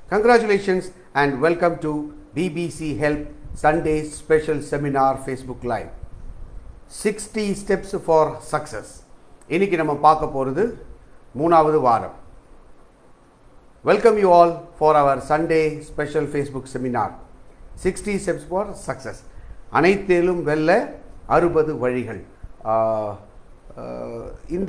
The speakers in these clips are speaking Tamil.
Congratulations and welcome to BBC Help Sunday Special Seminar Facebook Live. 60 Steps for Success. இன்னைக்கு நம்ம பார்க்க போகிறது மூணாவது வாரம் welcome you all for our Sunday special Facebook seminar sixty steps for success அனைத்திலும் வெல்ல அறுபது வழிகள் ஆஹ், ஆஹ், இந்த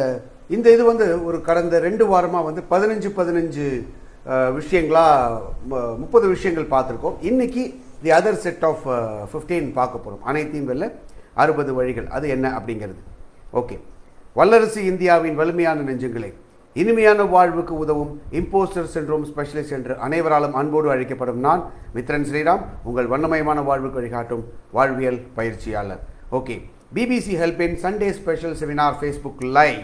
இந்த இது வந்து ஒரு கடந்த ரெண்டு வாரமாக வந்து பதினஞ்சு பதினஞ்சு விஷயங்களா ம- முப்பது விஷயங்கள் பார்த்துருக்கோம் இன்னைக்கு the other set of fifteen பார்க்க போகிறோம் அனைத்தையும் வெல்ல அறுபது வழிகள் அது என்ன அப்படிங்கிறது ஓகே வல்லரசு இந்தியாவின் வலிமையான நெஞ்சங்களே இனிமையான வாழ்வுக்கு உதவும் இம்போஸ்டர் சிண்ட்ரோம் ஸ்பெஷலிஸ்ட் என்று அனைவராலும் அன்போடு அழைக்கப்படும் நான் மித்ரன் ஸ்ரீராம் உங்கள் வண்ணமயமான வாழ்வுக்கு வழிகாட்டும் வாழ்வியல் பயிற்சியாளர் ஓகே பிபிசி ஹெல்பின் Sunday special seminar Facebook live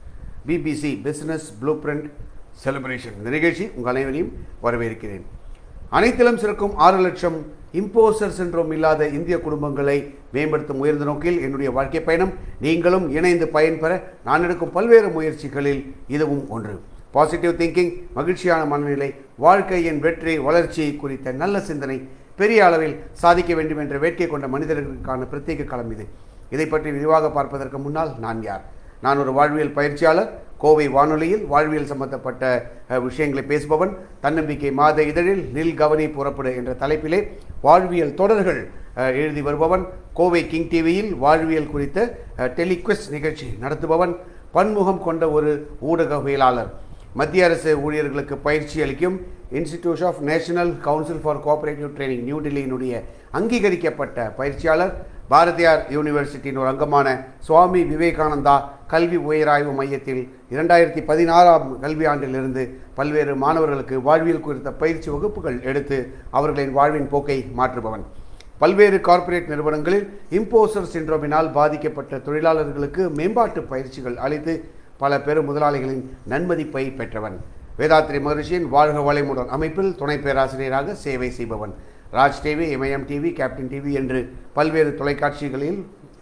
BBC business blueprint celebration இந்த நிகழ்ச்சி உங்கள் அனைவரையும் வரவேற்கிறேன் அனைத்திலும் சிறக்கும் ஆறு லட்சம் இம்போசர் சின்ரோம் இல்லாத இந்திய குடும்பங்களை மேம்படுத்தும் உயர்ந்த நோக்கில் என்னுடைய வாழ்க்கை பயணம் நீங்களும் இணைந்து பயன்பெற நான் எடுக்கும் பல்வேறு முயற்சிகளில் இதுவும் ஒன்று பாசிட்டிவ் திங்கிங் மகிழ்ச்சியான மனநிலை வாழ்க்கையின் வெற்றி வளர்ச்சி குறித்த நல்ல சிந்தனை பெரிய அளவில் சாதிக்க வேண்டும் என்ற வேட்கை கொண்ட மனிதர்களுக்கான பிரத்யேக களம் இது இதை பற்றி விரிவாக பார்ப்பதற்கு முன்னால் நான் யார் நான் ஒரு வாழ்வியல் பயிற்சியாளர் கோவை வானொலியில் வாழ்வியல் சம்பந்தப்பட்ட அஹ், விஷயங்களை பேசுபவன் தன்னம்பிக்கை மாத இதழில் நில் கவனி புறப்படு என்ற தலைப்பிலே வாழ்வியல் தொடர்கள் அஹ், எழுதி வருபவன் கோவை கிங் டிவியில் வாழ்வியல் குறித்த அஹ், டெலிக்வெஸ்ட் நிகழ்ச்சி நடத்துபவன் பன்முகம் கொண்ட ஒரு ஊடகவியலாளர் மத்திய அரசு ஊழியர்களுக்கு பயிற்சி அளிக்கும் Institute of National Council for Cooperative Training New டெல்லியினுடைய அங்கீகரிக்கப்பட்ட பயிற்சியாளர் பாரதியார் யூனிவர்சிட்டியின் ஒரு அங்கமான சுவாமி விவேகானந்தா கல்வி உயராய்வு மையத்தில் இரண்டாயிரத்தி பதினாறாம் கல்வியாண்டிலிருந்து பல்வேறு மாணவர்களுக்கு வாழ்வியல் குறித்த பயிற்சி வகுப்புகள் எடுத்து அவர்களின் வாழ்வின் போக்கை மாற்றுபவன் பல்வேறு கார்ப்பரேட் நிறுவனங்களில் இம்போசர் சிண்ட்ரோமினால் பாதிக்கப்பட்ட தொழிலாளர்களுக்கு மேம்பாட்டு பயிற்சிகள் அளித்து பல பெரும் முதலாளிகளின் நன்மதிப்பை பெற்றவன் வேதாத்ரி மகரிஷியின் வாழ்க வளைமுடன் அமைப்பில் துணை பேராசிரியராக சேவை செய்பவன் Raj TV MIM TV Captain TV என்று பல்வேறு தொலைக்காட்சிகளில்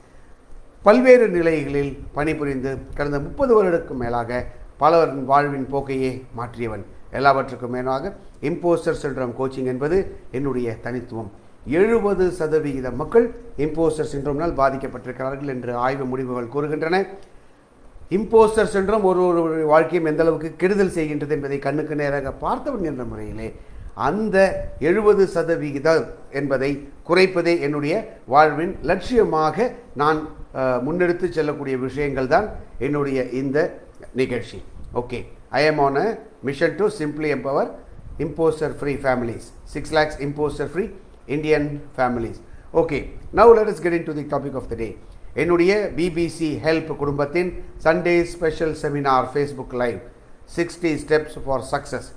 பல்வேறு நிலைகளில் பணிபுரிந்து கடந்த முப்பது வருடத்துக்கும் மேலாக பலரின் வாழ்வின் போக்கையே மாற்றியவன் எல்லாவற்றுக்கும் மேலாக இம்போஸ்டர் சிண்ட்ரோம் கோச்சிங் என்பது என்னுடைய தனித்துவம் எழுபது சதவிகித மக்கள் இம்போஸ்டர் சிண்ட்ரோம்னால் பாதிக்கப்பட்டிருக்கிறார்கள் என்று ஆய்வு முடிவுகள் கூறுகின்றன இம்போஸ்டர் சிண்ட்ரோம் ஒரு ஒரு வாழ்க்கையும் எந்த அளவுக்கு கெடுதல் செய்கின்றது என்பதை கண்ணுக்கு நேராக பார்த்தவன் என்ற முறையிலே அந்த எழுபது சதவிகிதம் என்பதை குறைப்பதே என்னுடைய வாழ்வின் லட்சியமாக நான் அஹ், முன்னெடுத்து செல்லக்கூடிய விஷயங்கள் தான் என்னுடைய இந்த நிகழ்ச்சி okay I am on a mission to simply empower impostor free families six lakhs impostor free Indian families okay now let us get into the topic of the day என்னுடைய பிபிசி ஹெல்ப் குடும்பத்தின் Sunday special seminar Facebook live sixty steps for success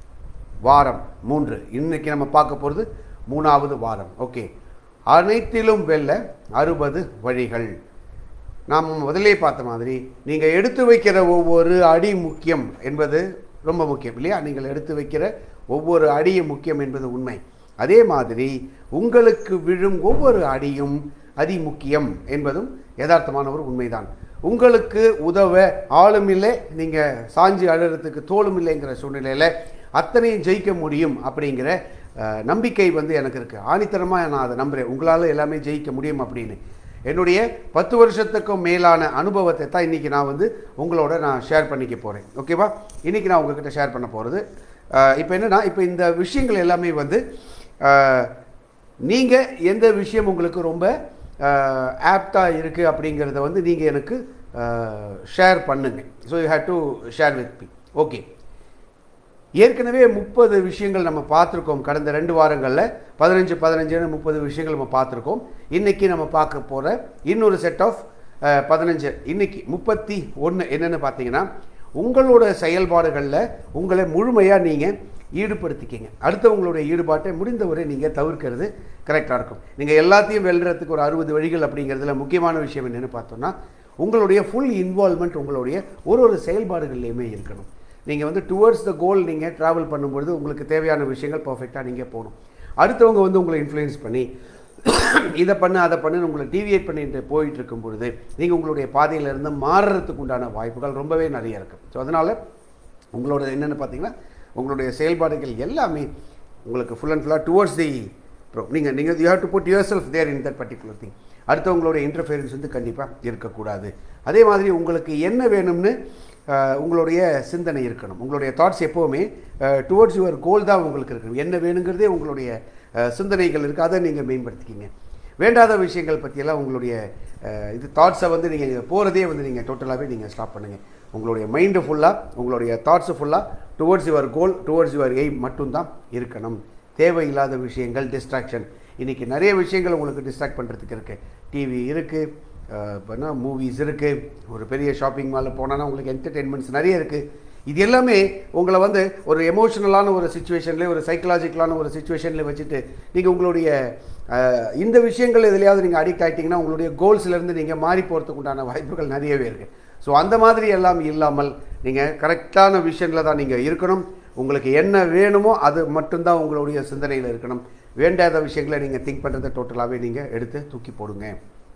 வாரம் மூன்று இன்னைக்கு நம்ம பார்க்க போகிறது மூணாவது வாரம் ஓகே அனைத்திலும் வெல்ல அறுபது வழிகள் நாம் முதலே பார்த்த மாதிரி நீங்கள் எடுத்து வைக்கிற ஒவ்வொரு அடி முக்கியம் என்பது ரொம்ப முக்கியம் இல்லையா நீங்கள் எடுத்து வைக்கிற ஒவ்வொரு அடியும் முக்கியம் என்பது உண்மை அதே மாதிரி உங்களுக்கு விழும் ஒவ்வொரு அடியும் அதி முக்கியம் என்பதும் யதார்த்தமான ஒரு உண்மைதான் உங்களுக்கு உதவ ஆளும் இல்லை நீங்கள் சாஞ்சு அழுறதுக்கு தோளும் இல்லைங்கிற சூழ்நிலையில் அத்தனையும் ஜெயிக்க முடியும் அப்படிங்கிற அஹ், நம்பிக்கை வந்து எனக்கு இருக்குது ஆணித்தரமாக நான் அதை நம்புகிறேன் உங்களால் எல்லாமே ஜெயிக்க முடியும் அப்படின்னு என்னுடைய பத்து வருஷத்துக்கும் மேலான அனுபவத்தை தான் இன்றைக்கி நான் வந்து உங்களோட நான் ஷேர் பண்ணிக்க போகிறேன் ஓகேவா இன்றைக்கி நான் உங்ககிட்ட ஷேர் பண்ண போகிறது இப்போ என்னென்னா இப்போ இந்த விஷயங்கள் எல்லாமே வந்து நீங்கள் எந்த விஷயம் உங்களுக்கு ரொம்ப ஆப்டாக இருக்குது அப்படிங்கிறத வந்து நீங்கள் எனக்கு ஷேர் பண்ணுங்க so you have to share with me okay ஏற்கனவே முப்பது விஷயங்கள் நம்ம பார்த்துருக்கோம் கடந்த ரெண்டு வாரங்களில் பதினஞ்சு பதினஞ்சுன்னு முப்பது விஷயங்கள் நம்ம பார்த்துருக்கோம் இன்றைக்கி நம்ம பார்க்க போகிற இன்னொரு செட் ஆஃப் பதினஞ்சு இன்னைக்கு முப்பத்தி ஒன்று என்னென்னு பார்த்தீங்கன்னா உங்களோட செயல்பாடுகளில் உங்களை முழுமையாக நீங்கள் ஈடுபடுத்திக்கிங்க அடுத்தவங்களுடைய ஈடுபாட்டை முடிந்தவரை நீங்கள் தவிர்க்கிறது கரெக்டாக இருக்கும் நீங்கள் எல்லாத்தையும் வெல்றதுக்கு ஒரு அறுபது வழிகள் அப்படிங்கிறதுல முக்கியமான விஷயம் என்னென்னு பார்த்தோம்னா உங்களுடைய ஃபுல் இன்வால்மெண்ட் உங்களுடைய ஒரு ஒரு செயல்பாடுகள்லையுமே இருக்கணும் நீங்கள் வந்து டுவர்ட்ஸ் த கோல் நீங்கள் ட்ராவல் பண்ணும்பொழுது உங்களுக்கு தேவையான விஷயங்கள் பர்ஃபெக்டாக நீங்கள் போகணும் அடுத்தவங்க வந்து உங்களை இன்ஃப்ளூயன்ஸ் பண்ணி இதை பண்ணு அதை பண்ணு உங்களை டிவியேட் பண்ணிட்டு போயிட்டு இருக்கும் பொழுது நீங்கள் உங்களுடைய பாதையில இருந்து மாறுறதுக்கு உண்டான வாய்ப்புகள் ரொம்பவே நிறைய இருக்குது ஸோ அதனால் உங்களோட என்னென்னு பார்த்தீங்கன்னா உங்களுடைய செயல்பாடுகள் எல்லாமே உங்களுக்கு ஃபுல் அண்ட் ஃபுல்லாக டுவர்ட்ஸ் தி நீங்கள் நீங்கள் you have to put yourself there in that particular thing அடுத்தவங்களுடைய இன்டர்ஃபியரன்ஸ் வந்து கண்டிப்பாக இருக்கக்கூடாது அதே மாதிரி உங்களுக்கு என்ன வேணும்னு அஹ், உங்களுடைய சிந்தனை இருக்கணும் உங்களுடைய தாட்ஸ் எப்போவுமே டுவர்ட்ஸ் யுவர் கோல் தான் உங்களுக்கு இருக்கணும் என்ன வேணுங்கிறதே உங்களுடைய அஹ், சிந்தனைகள் இருக்குது அதை நீங்கள் மேம்படுத்திக்கிங்க வேண்டாத விஷயங்கள் பற்றியெல்லாம் உங்களுடைய அஹ், இது தாட்ஸை வந்து நீங்கள் போகிறதே வந்து நீங்கள் டோட்டலாகவே நீங்கள் ஸ்டாப் பண்ணுங்கள் உங்களுடைய மைண்டு ஃபுல்லாக உங்களுடைய தாட்ஸு ஃபுல்லாக towards your goal towards your aim மட்டும்தான் இருக்கணும் தேவையில்லாத விஷயங்கள் டிஸ்ட்ராக்ஷன் இன்றைக்கி நிறைய விஷயங்கள் உங்களுக்கு டிஸ்ட்ராக்ட் பண்ணுறதுக்கு இருக்குது டிவி இருக்குது இப்போனா மூவிஸ் இருக்குது ஒரு பெரிய ஷாப்பிங் மாலில் போனோன்னா உங்களுக்கு என்டர்டெயின்மெண்ட்ஸ் நிறைய இருக்குது இது எல்லாமே உங்களை வந்து ஒரு எமோஷனலான ஒரு சுச்சுவேஷன்லேயே ஒரு சைக்கலாஜிக்கலான ஒரு சுச்சுவேஷனில் வச்சுட்டு நீங்கள் உங்களுடைய அஹ், இந்த விஷயங்கள் எதுலையாவது நீங்கள் அடிக்ட் ஆகிட்டிங்கன்னா உங்களுடைய கோல்ஸ்லேருந்து நீங்கள் மாறி போகிறதுக்கு உண்டான வாய்ப்புகள் நிறையவே இருக்குது ஸோ அந்த மாதிரி எல்லாம் இல்லாமல் நீங்கள் கரெக்டான விஷயத்தில் தான் நீங்கள் இருக்கணும் உங்களுக்கு என்ன வேணுமோ அது மட்டும்தான் உங்களுடைய சிந்தனையில் இருக்கணும் வேண்டாத விஷயங்களை நீங்கள் திங்க் பண்ணுறதை டோட்டலாகவே நீங்கள் எடுத்து தூக்கி போடுங்க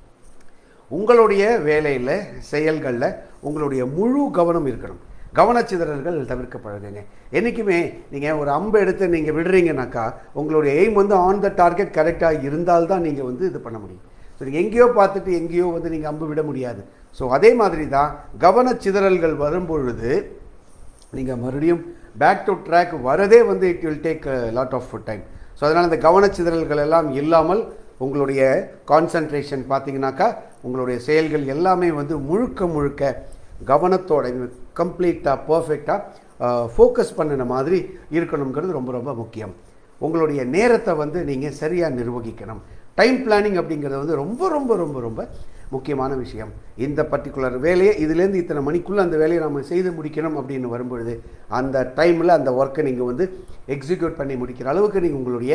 உங்களுடைய வேலையில் செயல்களில் உங்களுடைய முழு கவனம் இருக்கணும் கவனச்சிதறல்கள் தவிர்க்க பழகுங்க என்றைக்குமே நீங்கள் ஒரு அம்பை எடுத்து நீங்கள் விடுறீங்கனாக்கா உங்களுடைய எய்ம் வந்து ஆன் த டார்கெட் கரெக்டாக இருந்தால்தான் நீங்கள் வந்து இது பண்ண முடியும் ஸோ நீங்கள் எங்கேயோ பார்த்துட்டு எங்கேயோ வந்து நீங்கள் அம்பு விட முடியாது ஸோ அதே மாதிரி தான் கவனச்சிதறல்கள் வரும்பொழுது நீங்கள் மறுபடியும் பேக் டு ட்ராக் வரதே வந்து it will take lot of time so அதனால் இந்த கவனச்சிதறல்கள் எல்லாம் இல்லாமல் உங்களுடைய கான்சன்ட்ரேஷன் பார்த்தீங்கன்னாக்கா உங்களுடைய செயல்கள் எல்லாமே வந்து முழுக்க முழுக்க கவனத்தோட கம்ப்ளீட்டாக பர்ஃபெக்டாக ஃபோக்கஸ் பண்ணின மாதிரி இருக்கணுங்கிறது ரொம்ப ரொம்ப முக்கியம் உங்களுடைய நேரத்தை வந்து நீங்கள் சரியாக நிர்வகிக்கணும் டைம் பிளானிங் அப்படிங்கிறது வந்து ரொம்ப ரொம்ப ரொம்ப ரொம்ப முக்கியமான விஷயம் இந்த பர்டிகுலர் வேலையை இதுலேருந்து இத்தனை மணிக்குள்ளே அந்த வேலையை நம்ம செய்து முடிக்கணும் அப்படின்னு வரும்பொழுது அந்த டைமில் அந்த ஒர்க்கை நீங்கள் வந்து எக்ஸிக்யூட் பண்ணி முடிக்கிற அளவுக்கு நீங்கள் உங்களுடைய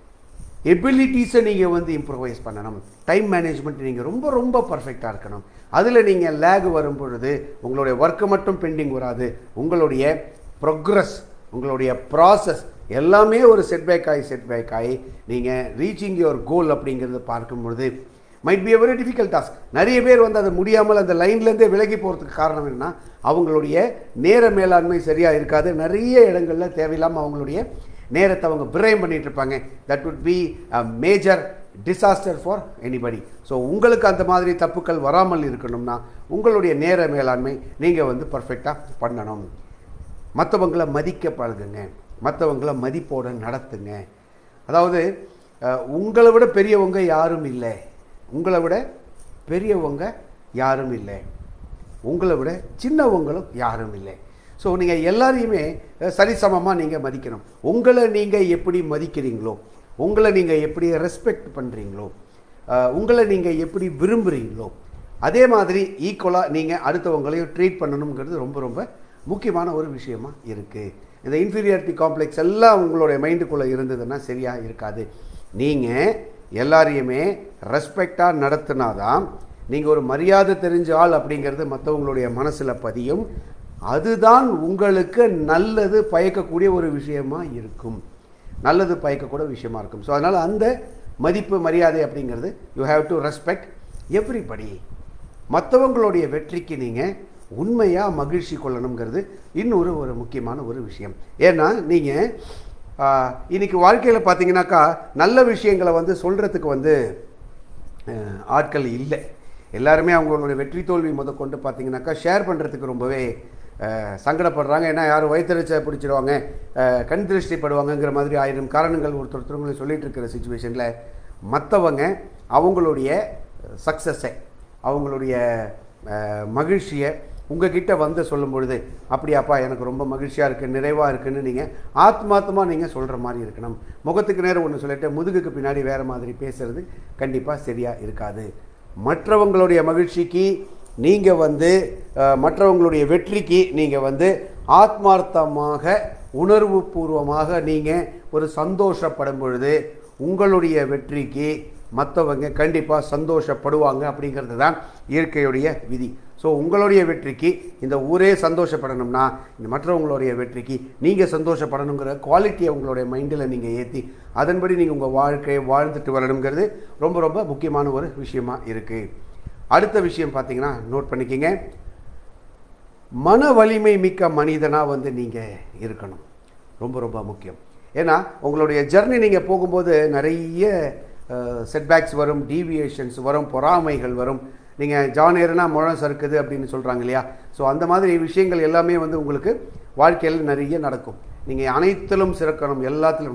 எபிலிட்டிஸை நீங்கள் வந்து இம்ப்ரூவைஸ் பண்ணணும் டைம் மேனேஜ்மெண்ட் நீங்கள் ரொம்ப ரொம்ப பர்ஃபெக்டாக இருக்கணும் அதில் நீங்கள் லேக் வரும் பொழுது உங்களுடைய ஒர்க்கு மட்டும் பெண்டிங் வராது உங்களுடைய ப்ரொக்ரஸ் உங்களுடைய ப்ராசஸ் எல்லாமே ஒரு செட்பேக் ஆகி செட்பேக் ஆகி நீங்கள் ரீச்சிங் யுவர் கோல் அப்படிங்கிறத பார்க்கும் பொழுது might be a very difficult task நிறைய பேர் வந்து அது முடியாமல் அந்த லைன்லேருந்தே விலகி போகிறதுக்கு காரணம் என்னன்னா அவங்களுடைய நேர மேலாண்மை சரியாக இருக்காது நிறைய இடங்களில் தேவையில்லாமல் அவங்களுடைய நேரத்தை அவங்க விரயம் பண்ணிட்டு இருப்பாங்க that would be a major disaster for anybody so உங்களுக்கு அந்த மாதிரி தப்புக்கள் வராமல் இருக்கணும்னா உங்களுடைய நேர மேலாண்மை நீங்கள் வந்து பர்ஃபெக்டாக பண்ணணும் மற்றவங்களை மதிக்க பழகுங்க மற்றவங்களை மதிப்போட நடத்துங்க அதாவது அஹ், உங்களை விட பெரியவங்க யாரும் இல்லை உங்களை விட பெரியவங்க யாரும் இல்லை உங்களை விட சின்னவங்களும் யாரும் இல்லை ஸோ நீங்கள் எல்லாரையுமே அஹ், சரிசமமாக நீங்கள் மதிக்கணும் உங்களை நீங்கள் எப்படி மதிக்கிறீங்களோ உங்களை நீங்கள் எப்படி ரெஸ்பெக்ட் பண்ணுறீங்களோ உங்களை நீங்கள் எப்படி விரும்புகிறீங்களோ அதே மாதிரி ஈக்குவலாக நீங்கள் அடுத்தவங்களையும் ட்ரீட் பண்ணணுங்கிறது ரொம்ப ரொம்ப முக்கியமான ஒரு விஷயமா இருக்குது இந்த இன்ஃபீரியாரிட்டி காம்ப்ளெக்ஸ் எல்லாம் உங்களுடைய மைண்டுக்குள்ளே இருந்ததுன்னா சரியாக இருக்காது நீங்கள் எல்லாரையுமே ரெஸ்பெக்டாக நடத்தினாதான் நீங்கள் ஒரு மரியாதை தெரிஞ்ச ஆள் அப்படிங்கிறது மற்றவங்களுடைய மனசில் பதியும் அதுதான் உங்களுக்கு நல்லது பயக்கக்கூடிய ஒரு விஷயமா இருக்கும் நல்லது பயக்கக்கூட விஷயமா இருக்கும் ஸோ அதனால் அந்த மதிப்பு மரியாதை அப்படிங்கிறது you have to respect everybody மற்றவங்களுடைய வெற்றிக்கு நீங்கள் உண்மையாக மகிழ்ச்சி கொள்ளணுங்கிறது இன்னொரு ஒரு முக்கியமான ஒரு விஷயம் ஏன்னா நீங்கள் இன்னைக்கு வாழ்க்கையில் பார்த்தீங்கன்னாக்கா நல்ல விஷயங்களை வந்து சொல்கிறதுக்கு வந்து அஹ், ஆட்கள் இல்லை எல்லாருமே அவங்களுடைய வெற்றி தோல்வி முத கொண்டு பார்த்தீங்கன்னாக்கா ஷேர் பண்ணுறதுக்கு ரொம்பவே அஹ், சங்கடப்படுறாங்க ஏன்னா யாரும் வயிற்றுச்ச பிடிச்சிடுவாங்க அஹ், கண் திருஷ்டி படுவாங்கங்கிற மாதிரி ஆயிரம் காரணங்கள் ஒருத்தர் ஒருத்தவங்களும் சொல்லிட்டு இருக்கிற சுச்சுவேஷனில் மற்றவங்க அவங்களுடைய சக்ஸஸை அவங்களுடைய அஹ், மகிழ்ச்சியை உங்ககிட்ட வந்து சொல்லும் பொழுது அப்படியாப்பா எனக்கு ரொம்ப மகிழ்ச்சியாக இருக்குது நிறைவாக இருக்குன்னு நீங்கள் ஆத்மாத்தமாக நீங்கள் சொல்கிற மாதிரி இருக்கணும் முகத்துக்கு நேரம் ஒன்று சொல்லிட்டு முதுகுக்கு பின்னாடி வேறு மாதிரி பேசுறது கண்டிப்பாக சரியாக இருக்காது மற்றவங்களுடைய மகிழ்ச்சிக்கு நீங்கள் வந்து அஹ், மற்றவங்களுடைய வெற்றிக்கு நீங்கள் வந்து ஆத்மார்த்தமாக உணர்வு பூர்வமாக நீங்கள் ஒரு சந்தோஷப்படும் பொழுது உங்களுடைய வெற்றிக்கு மற்றவங்க கண்டிப்பாக சந்தோஷப்படுவாங்க அப்படிங்கிறது தான் இயற்கையுடைய விதி ஸோ உங்களுடைய வெற்றிக்கு இந்த ஊரே சந்தோஷப்படணும்னா இந்த மற்றவங்களுடைய வெற்றிக்கு நீங்கள் சந்தோஷப்படணுங்கிற குவாலிட்டியை உங்களுடைய மைண்டில் நீங்கள் ஏற்றி அதன்படி நீங்கள் உங்கள் வாழ்க்கையை வாழ்ந்துட்டு வரணுங்கிறது ரொம்ப ரொம்ப முக்கியமான ஒரு விஷயமா இருக்குது அடுத்த விஷயம் பார்த்தீங்கன்னா நோட் பண்ணிக்கிங்க மன வலிமை மிக்க மனிதனாக வந்து நீங்கள் இருக்கணும் ரொம்ப ரொம்ப முக்கியம் ஏன்னா உங்களுடைய ஜர்னி நீங்கள் போகும்போது நிறைய செட்பேக்ஸ் வரும் டீவியேஷன்ஸ் வரும் பொறாமைகள் வரும் நீங்கள் ஜானேர்னா முழம் சறுக்குது அப்படின்னு சொல்கிறாங்க இல்லையா ஸோ அந்த மாதிரி விஷயங்கள் எல்லாமே வந்து உங்களுக்கு வாழ்க்கையில் நிறைய நடக்கும் நீங்கள் அனைத்திலும் சிறக்கணும் எல்லாத்திலும்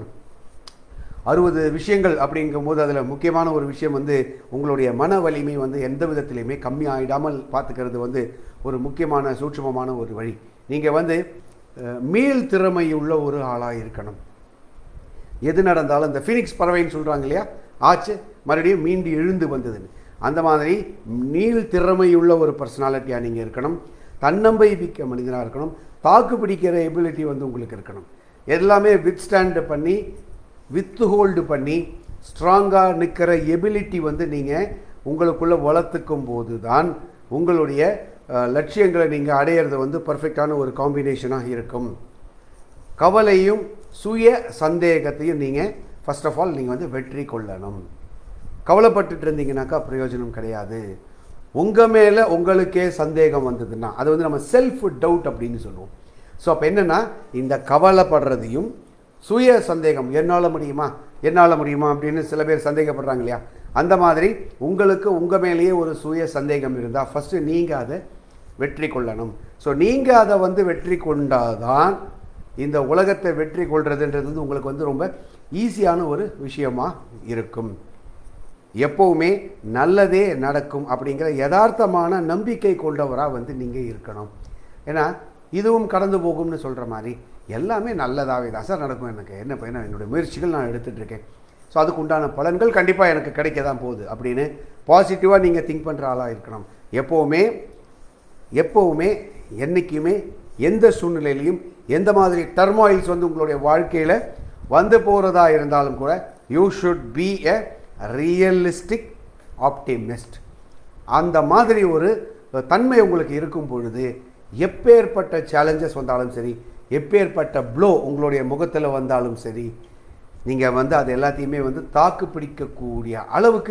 அறுபது விஷயங்கள் அப்படிங்கும்போது அதில் முக்கியமான ஒரு விஷயம் வந்து உங்களுடைய மன வலிமை வந்து எந்த விதத்திலையுமே கம்மி ஆகிடாமல் பார்த்துக்கிறது வந்து ஒரு முக்கியமான சூட்சமமான ஒரு வழி நீங்கள் வந்து அஹ், மீள் திறமை உள்ள ஒரு ஆளாக இருக்கணும் எது நடந்தாலும் இந்த ஃபீனிக்ஸ் பறவைன்னு சொல்கிறாங்க இல்லையா ஆச்சு மறுபடியும் மீண்டு எழுந்து வந்ததுன்னு அந்த மாதிரி நீள் திறமையுள்ள ஒரு பர்சனாலிட்டியாக நீங்கள் இருக்கணும் தன்னம்பிக்கை மனிதனாக இருக்கணும் தாக்கு பிடிக்கிற எபிலிட்டி வந்து உங்களுக்கு இருக்கணும் எல்லாமே வித் ஸ்டாண்டு பண்ணி வித் ஹோல்டு பண்ணி ஸ்ட்ராங்காக நிற்கிற எபிலிட்டி வந்து நீங்கள் உங்களுக்குள்ளே வளர்த்துக்கும் போது தான் உங்களுடைய அஹ், லட்சியங்களை நீங்கள் அடையிறது வந்து பர்ஃபெக்டான ஒரு காம்பினேஷனாக இருக்கும் கவலையும் சுய சந்தேகத்தையும் நீங்கள் ஃபர்ஸ்ட் ஆஃப் ஆல் நீங்கள் வந்து வெற்றி கொள்ளணும் கவலைப்பட்டுட்டு இருந்தீங்கன்னாக்கா பிரயோஜனம் கிடையாது உங்கள் மேலே உங்களுக்கே சந்தேகம் வந்ததுன்னா அது வந்து நம்ம செல்ஃப் டவுட் அப்படின்னு சொல்லுவோம் ஸோ அப்போ என்னென்னா இந்த கவலைப்படுறதையும் சுய சந்தேகம் என்னால் முடியுமா என்னால் முடியுமா அப்படின்னு சில பேர் சந்தேகப்படுறாங்க இல்லையா அந்த மாதிரி உங்களுக்கு உங்கள் மேலேயே ஒரு சுய சந்தேகம் இருந்தால் ஃபஸ்ட்டு நீங்கள் அதை வெற்றி கொள்ளணும் ஸோ நீங்கள் அதை வந்து வெற்றி கொண்டாதான் இந்த உலகத்தை வெற்றி கொள்றதுன்றது வந்து உங்களுக்கு வந்து ரொம்ப ஈஸியான ஒரு விஷயமா இருக்கும் எப்பவுமே நல்லதே நடக்கும் அப்படிங்கிற யதார்த்தமான நம்பிக்கை கொண்டவராக வந்து நீங்கள் இருக்கணும் ஏன்னா இதுவும் கடந்து போகும்னு சொல்கிற மாதிரி எல்லாமே நல்லதாகவே தான் சார் நடக்கும் எனக்கு என்ன இப்ப என்ன என்னுடைய முயற்சிகள் நான் எடுத்துகிட்டு இருக்கேன் ஸோ அதுக்கு உண்டான பலன்கள் கண்டிப்பாக எனக்கு கிடைக்க தான் போகுது அப்படின்னு பாசிட்டிவாக நீங்கள் திங்க் பண்ணுற ஆளாக இருக்கணும் எப்போவுமே எப்போவுமே என்றைக்குமே எந்த சூழ்நிலையிலையும் எந்த மாதிரி டர்மாயில்ஸ் வந்து உங்களுடைய வாழ்க்கையில் வந்து போகிறதா இருந்தாலும் கூட you should be a realistic optimist அந்த மாதிரி ஒரு தன்மை உங்களுக்கு இருக்கும் பொழுது எப்பேற்பட்ட சேலஞ்சஸ் வந்தாலும் சரி எப்பேற்பட்ட ப்ளோ உங்களுடைய முகத்தில் வந்தாலும் சரி நீங்கள் வந்து அது எல்லாத்தையுமே வந்து தாக்கு பிடிக்கக்கூடிய அளவுக்கு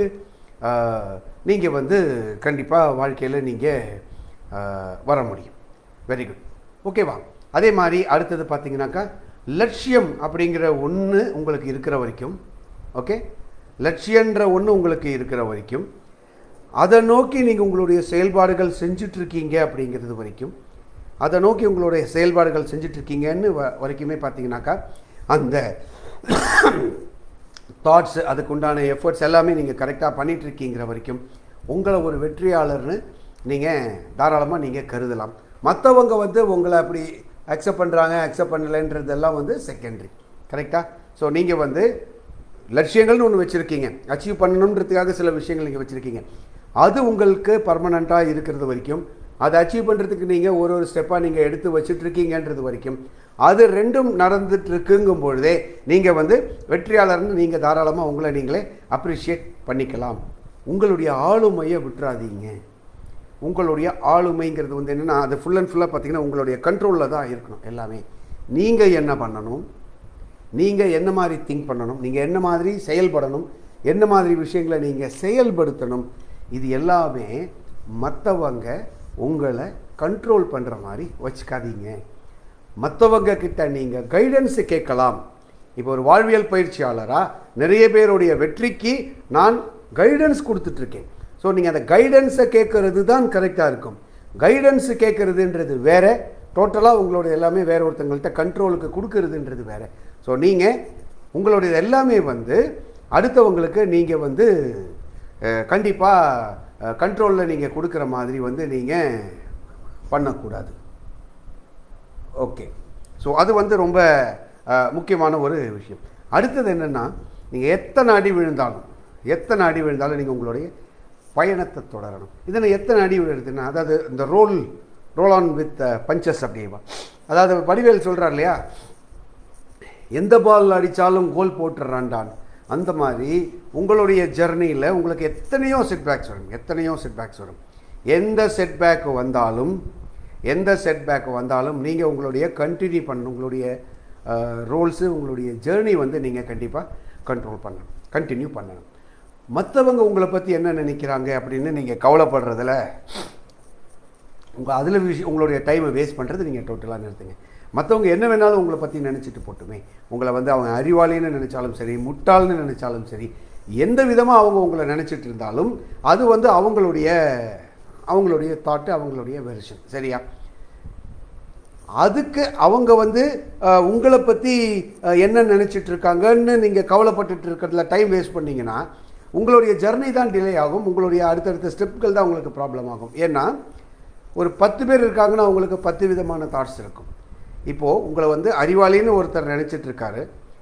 நீங்கள் வந்து கண்டிப்பாக வாழ்க்கையில் நீங்கள் வர முடியும் வெரி குட் ஓகேவா அதே மாதிரி அடுத்தது பார்த்தீங்கன்னாக்கா லட்சியம் அப்படிங்கிற ஒன்று உங்களுக்கு இருக்கிற வரைக்கும் ஓகே லட்சியன்ற ஒன்று உங்களுக்கு இருக்கிற வரைக்கும் அதை நோக்கி நீங்கள் உங்களுடைய செயல்பாடுகள் செஞ்சுட்டு இருக்கீங்க அப்படிங்கிறது வரைக்கும் அதை நோக்கி உங்களுடைய செயல்பாடுகள் செஞ்சுட்டு இருக்கீங்கன்னு வ வரைக்குமே பார்த்தீங்கன்னாக்கா அந்த தாட்ஸ் அதுக்கு உண்டான எஃபர்ட்ஸ் எல்லாமே நீங்கள் கரெக்டாக பண்ணிட்டு இருக்கீங்கிற வரைக்கும் உங்களை ஒரு வெற்றியாளர்னு நீங்கள் தாராளமாக நீங்கள் கருதலாம் மற்றவங்க வந்து உங்களை அப்படி அக்செப்ட் பண்ணுறாங்க அக்செப்ட் பண்ணலைன்றதெல்லாம் வந்து செகண்டரி கரெக்டாக ஸோ நீங்கள் வந்து லட்சியங்கள்னு ஒன்று வச்சுருக்கீங்க அச்சீவ் பண்ணணுன்றதுக்காக சில விஷயங்கள் நீங்கள் வச்சுருக்கீங்க அது உங்களுக்கு பர்மனண்ட்டாக இருக்கிறது வரைக்கும் அதை அச்சீவ் பண்ணுறதுக்கு நீங்கள் ஒரு ஒரு ஸ்டெப்பாக நீங்கள் எடுத்து வச்சுட்டு இருக்கீங்கன்றது வரைக்கும் அது ரெண்டும் நடந்துட்டு இருக்குங்கும் பொழுதே நீங்கள் வந்து வெற்றியாளர்னு நீங்கள் தாராளமாக உங்களை நீங்களே அப்ரிஷியேட் பண்ணிக்கலாம் உங்களுடைய ஆளுமையை விட்டுறாதீங்க உங்களுடைய ஆளுமைங்கிறது வந்து என்னென்னா அது ஃபுல் அண்ட் ஃபுல்லாக பார்த்தீங்கன்னா உங்களுடைய கண்ட்ரோலில் தான் இருக்கணும் எல்லாமே நீங்கள் என்ன பண்ணணும் நீங்கள் என்ன மாதிரி திங்க் பண்ணணும் நீங்கள் என்ன மாதிரி செயல்படணும் என்ன மாதிரி விஷயங்களை நீங்கள் செயல்படுத்தணும் இது எல்லாமே மற்றவங்க உங்களை கண்ட்ரோல் பண்ணுற மாதிரி வச்சுக்காதீங்க மற்றவங்க கிட்ட நீங்கள் கைடன்ஸு கேட்கலாம் இப்போ ஒரு வாழ்வியல் பயிற்சியாளராக நிறைய பேருடைய வெற்றிக்கு நான் கைடன்ஸ் கொடுத்துட்ருக்கேன் ஸோ நீங்கள் அந்த கைடன்ஸை கேட்கறது தான் கரெக்டாக இருக்கும் கைடன்ஸு கேட்குறதுன்றது வேற டோட்டலாக உங்களுடைய எல்லாமே வேற ஒருத்தங்கள்ட்ட கண்ட்ரோலுக்கு கொடுக்கறதுன்றது வேற ஸோ நீங்கள் உங்களுடைய எல்லாமே வந்து அடுத்தவங்களுக்கு நீங்கள் வந்து கண்டிப்பாக கண்ட்ரோலில் நீங்கள் கொடுக்குற மாதிரி வந்து நீங்கள் பண்ணக்கூடாது ஓகே ஸோ அது வந்து ரொம்ப அஹ், முக்கியமான ஒரு விஷயம் அடுத்தது என்னென்னா நீங்கள் எத்தனை அடி விழுந்தாலும் எத்தனை அடி விழுந்தாலும் நீங்கள் உங்களுடைய பயணத்தை தொடரணும் இதில் எத்தனை அடி விழுதுன்னா அதாவது இந்த roll roll on with punches அப்படிவா அதாவது வடிவேல் சொல்கிறார் இல்லையா எந்த பால் அடித்தாலும் கோல் போட்டுறான்டான் அந்த மாதிரி உங்களுடைய ஜெர்னியில் உங்களுக்கு எத்தனையோ செட்பேக்ஸ் வரும் எத்தனையோ செட்பேக்ஸ் வரும் எந்த செட்பேக் வந்தாலும் எந்த செட்பேக் வந்தாலும் நீங்கள் உங்களுடைய கண்டினியூ பண்ணணும் உங்களுடைய ரோல்ஸு உங்களுடைய ஜேர்னி வந்து நீங்கள் கண்டிப்பாக கண்ட்ரோல் பண்ணணும் கண்டினியூ பண்ணணும் மற்றவங்க உங்களை பற்றி என்ன நினைக்கிறாங்க அப்படின்னு நீங்கள் கவலைப்படுறதுல உங்கள் அதில் விஷயம் உங்களுடைய டைமை வேஸ்ட் பண்ணுறது நீங்கள் டோட்டலாக நிறுத்துங்க மற்றவங்க என்ன வேணாலும் உங்களை பற்றி நினச்சிட்டு போட்டுமே உங்களை வந்து அவங்க அறிவாளின்னு நினச்சாலும் சரி முட்டாள்னு நினச்சாலும் சரி எந்த விதமாக அவங்க உங்களை நினச்சிட்டு இருந்தாலும் அது வந்து அவங்களுடைய அவங்களுடைய தாட்டு அவங்களுடைய வெர்ஷன் சரியா அதுக்கு அவங்க வந்து அஹ், உங்களை பற்றி அஹ், என்ன நினச்சிட்டு இருக்காங்கன்னு நீங்கள் கவலைப்பட்டுட்டு இருக்கிறதுல டைம் வேஸ்ட் பண்ணீங்கன்னா உங்களுடைய ஜர்னி தான் டிலே ஆகும் உங்களுடைய அடுத்தடுத்த ஸ்டெப்கள் தான் உங்களுக்கு ப்ராப்ளம் ஆகும் ஏன்னா ஒரு பத்து பேர் இருக்காங்கன்னா அவங்களுக்கு பத்து விதமான தாட்ஸ் இருக்கும் இப்போது உங்களை வந்து அறிவாளின்னு ஒருத்தர் நினச்சிட்டு இருக்காரு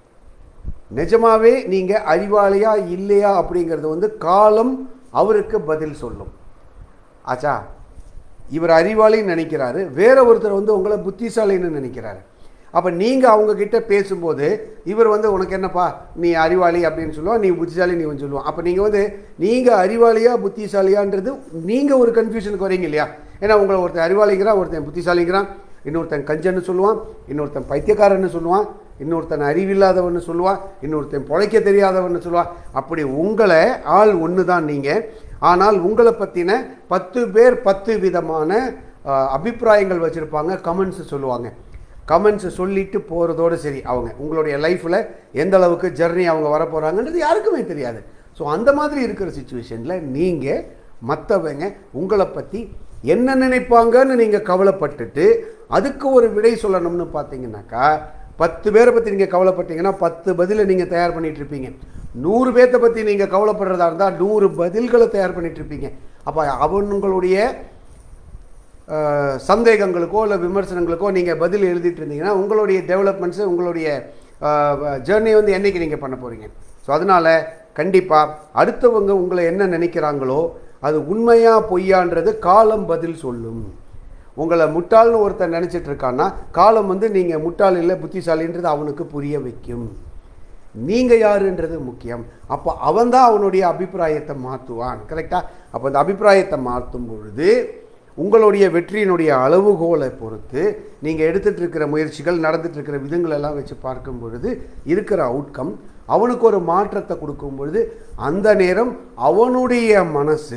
நிஜமாவே நீங்கள் அறிவாளியா இல்லையா அப்படிங்கிறது வந்து காலம் அவருக்கு பதில் சொல்லும் ஆச்சா இவர் அறிவாளின்னு நினைக்கிறாரு வேற ஒருத்தர் வந்து உங்களை புத்திசாலின்னு நினைக்கிறாரு அப்போ நீங்கள் அவங்க கிட்ட பேசும்போது இவர் வந்து உனக்கு என்னப்பா நீ அறிவாளி அப்படின்னு சொல்லுவா நீ புத்திசாலி நீ வந்து சொல்லுவான் அப்போ நீங்கள் வந்து நீங்கள் அறிவாளியா புத்திசாலியான்றது நீங்கள் ஒரு கன்ஃபியூஷனுக்கு வரீங்க இல்லையா ஏன்னா உங்களை ஒருத்தன் அறிவாளிங்கிறான் ஒருத்தன் புத்திசாலிங்கிறான் இன்னொருத்தன் கஞ்சன்னு சொல்லுவான் இன்னொருத்தன் பைத்தியக்காரன்னு சொல்லுவான் இன்னொருத்தன் அறிவில்லாதவன்னு சொல்லுவான் இன்னொருத்தன் பொழைக்க தெரியாதவன்னு சொல்லுவான் அப்படி உங்களை ஆள் ஒன்று தான் நீங்கள் ஆனால் உங்களை பற்றின பத்து பேர் பத்து விதமான அஹ், அபிப்பிராயங்கள் வச்சுருப்பாங்க கமெண்ட்ஸ் சொல்லுவாங்க கமெண்ட்ஸ் சொல்லிட்டு போகிறதோடு சரி அவங்க உங்களுடைய லைஃப்பில் எந்த அளவுக்கு ஜர்னி அவங்க வர போகிறாங்கன்றது யாருக்குமே தெரியாது ஸோ அந்த மாதிரி இருக்கிற சுச்சுவேஷனில் நீங்கள் மற்றவங்க உங்களை பற்றி என்ன நினைப்பாங்கன்னு நீங்கள் கவலைப்பட்டுட்டு அதுக்கு ஒரு விடை சொல்லணும்னு பார்த்தீங்கன்னாக்கா பத்து பேரை பற்றி நீங்கள் கவலைப்பட்டீங்கன்னா பத்து பதிலை நீங்கள் தயார் பண்ணிட்டு இருப்பீங்க நூறு பேர்த்த பற்றி நீங்கள் கவலைப்படுறதா இருந்தால் நூறு பதில்களை தயார் பண்ணிட்டு இருப்பீங்க அப்போ அவங்களுடைய அஹ், சந்தேகங்களுக்கோ இல்லை விமர்சனங்களுக்கோ நீங்கள் பதில் எழுதிட்டு இருந்தீங்கன்னா உங்களுடைய டெவலப்மெண்ட்ஸு உங்களுடைய ஜேர்னி வந்து என்னைக்கு நீங்கள் பண்ண போகிறீங்க ஸோ அதனால் கண்டிப்பாக அடுத்தவங்க உங்களை என்ன நினைக்கிறாங்களோ அது உண்மையா பொய்யான்றது காலம் பதில் சொல்லும் உங்களை முட்டாள்னு ஒருத்தன் நினச்சிட்டு இருக்கான்னா காலம் வந்து நீங்கள் முட்டாள் இல்லை புத்திசாலின்றது அவனுக்கு புரிய வைக்கும் நீங்கள் யாருன்றது முக்கியம் அப்போ அவன் தான் அவனுடைய அபிப்பிராயத்தை மாற்றுவான் கரெக்டாக அப்போ அந்த அபிப்பிராயத்தை மாற்றும் பொழுது உங்களுடைய வெற்றியினுடைய அளவுகோலை பொறுத்து நீங்கள் எடுத்துட்டு இருக்கிற முயற்சிகள் நடந்துட்டு இருக்கிற விதங்கள் எல்லாம் வச்சு பார்க்கும் பொழுது இருக்கிற அவுட்கம் அவனுக்கு ஒரு மாற்றத்தை கொடுக்கும் பொழுது அந்த நேரம் அவனுடைய மனசு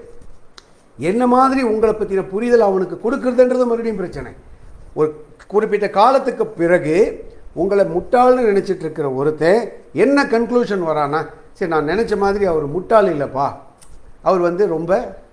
என்ன மாதிரி உங்களை பற்றின புரிதல் அவனுக்கு கொடுக்குறதுன்றது மறுபடியும் பிரச்சனை ஒரு குறிப்பிட்ட காலத்துக்கு பிறகு உங்களை முட்டாள்னு நினச்சிட்டு இருக்கிற ஒருத்தன் என்ன கன்க்ளூஷன் வரானா சரி நான் நினச்ச மாதிரி அவர் முட்டாள் இல்லைப்பா அவர் வந்து ரொம்ப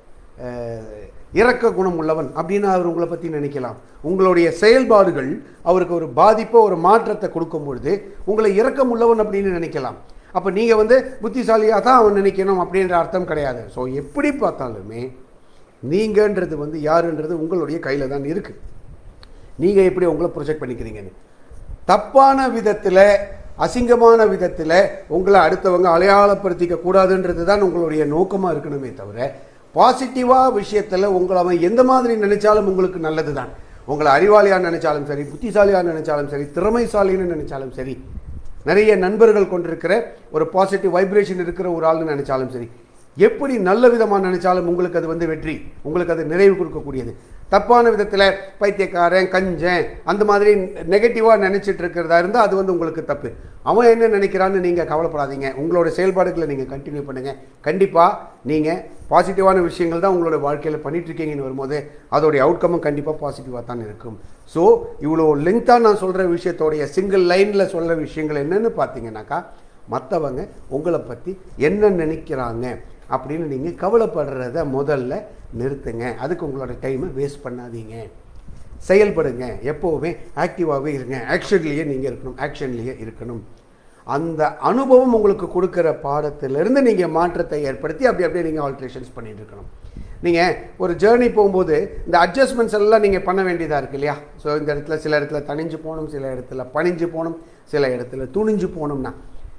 அஹ், இரக்க குணம் உள்ளவன் அப்படின்னு அவர் உங்களை பற்றி நினைக்கலாம் உங்களுடைய செயல்பாடுகள் அவருக்கு ஒரு பாதிப்பை ஒரு மாற்றத்தை கொடுக்கும் பொழுது உங்களை இரக்கம் உள்ளவன் அப்படின்னு நினைக்கலாம் அப்போ நீங்கள் வந்து புத்திசாலியாக தான் அவன் நினைக்கணும் அப்படின்ற அர்த்தம் கிடையாது ஸோ எப்படி பார்த்தாலுமே நீங்கன்றது வந்து யாருன்றது உங்களுடைய கையில் தான் இருக்குது நீங்கள் எப்படி உங்களை ப்ரொஜெக்ட் பண்ணிக்கிறீங்கன்னு தப்பான விதத்தில் அசிங்கமான விதத்தில் உங்களை அடுத்தவங்க அடையாளப்படுத்திக்க கூடாதுன்றது தான் உங்களுடைய நோக்கமாக இருக்கணுமே தவிர பாசிட்டிவாக விஷயத்தில் உங்களை அவன் எந்த மாதிரி நினைச்சாலும் உங்களுக்கு நல்லது தான் உங்களை அறிவாளியாக நினைச்சாலும் சரி புத்திசாலியாக நினைச்சாலும் சரி திறமைசாலின்னு நினைச்சாலும் சரி நிறைய நண்பர்கள் கொண்டிருக்கிற ஒரு பாசிட்டிவ் வைப்ரேஷன் இருக்கிற ஒரு ஆள்னு நினைச்சாலும் சரி எப்படி நல்ல விதமாக நினைச்சாலும் உங்களுக்கு அது வந்து வெற்றி உங்களுக்கு அது நிறைவு கொடுக்கக்கூடியது தப்பான விதத்தில் பைத்தியக்காரன் கஞ்சன் அந்த மாதிரி நெகட்டிவாக நினச்சிட்டு இருக்கிறதா இருந்தால் அது வந்து உங்களுக்கு தப்பு அவன் என்ன நினைக்கிறான்னு நீங்கள் கவலைப்படாதீங்க உங்களோட செயல்பாடுகளை நீங்கள் கண்டினியூ பண்ணுங்கள் கண்டிப்பாக நீங்கள் பாசிட்டிவான விஷயங்கள் தான் உங்களோட வாழ்க்கையில் பண்ணிட்டு இருக்கீங்கன்னு வரும்போது அதோடைய அவுட்கமும் கண்டிப்பாக பாசிட்டிவாக தான் இருக்கும் ஸோ இவ்வளோ லென்த்தாக நான் சொல்கிற விஷயத்தோடைய சிங்கிள் லைனில் சொல்கிற விஷயங்கள் என்னன்னு பார்த்தீங்கன்னாக்கா மற்றவங்க உங்களை பற்றி என்ன நினைக்கிறாங்க அப்படின்னு நீங்கள் கவலைப்படுறத முதல்ல நிறுத்துங்க அதுக்கு உங்களோட டைமை வேஸ்ட் பண்ணாதீங்க செயல்படுங்க எப்போவுமே ஆக்டிவாகவே இருங்க ஆக்ஷன்லேயே நீங்கள் இருக்கணும் ஆக்ஷன்லேயே இருக்கணும் அந்த அனுபவம் உங்களுக்கு கொடுக்குற பாடத்திலிருந்து நீங்கள் மாற்றத்தை ஏற்படுத்தி அப்படி அப்படியே நீங்கள் ஆல்ட்ரேஷன்ஸ் பண்ணிட்டு இருக்கணும் நீங்கள் ஒரு ஜேர்னி போகும்போது இந்த அட்ஜஸ்ட்மெண்ட்ஸ் எல்லாம் நீங்கள் பண்ண வேண்டியதாக இருக்கு இல்லையா ஸோ இந்த இடத்துல சில இடத்துல தணிஞ்சு போகணும் சில இடத்துல பணிஞ்சு போகணும் சில இடத்துல துணிஞ்சு போகணும்னா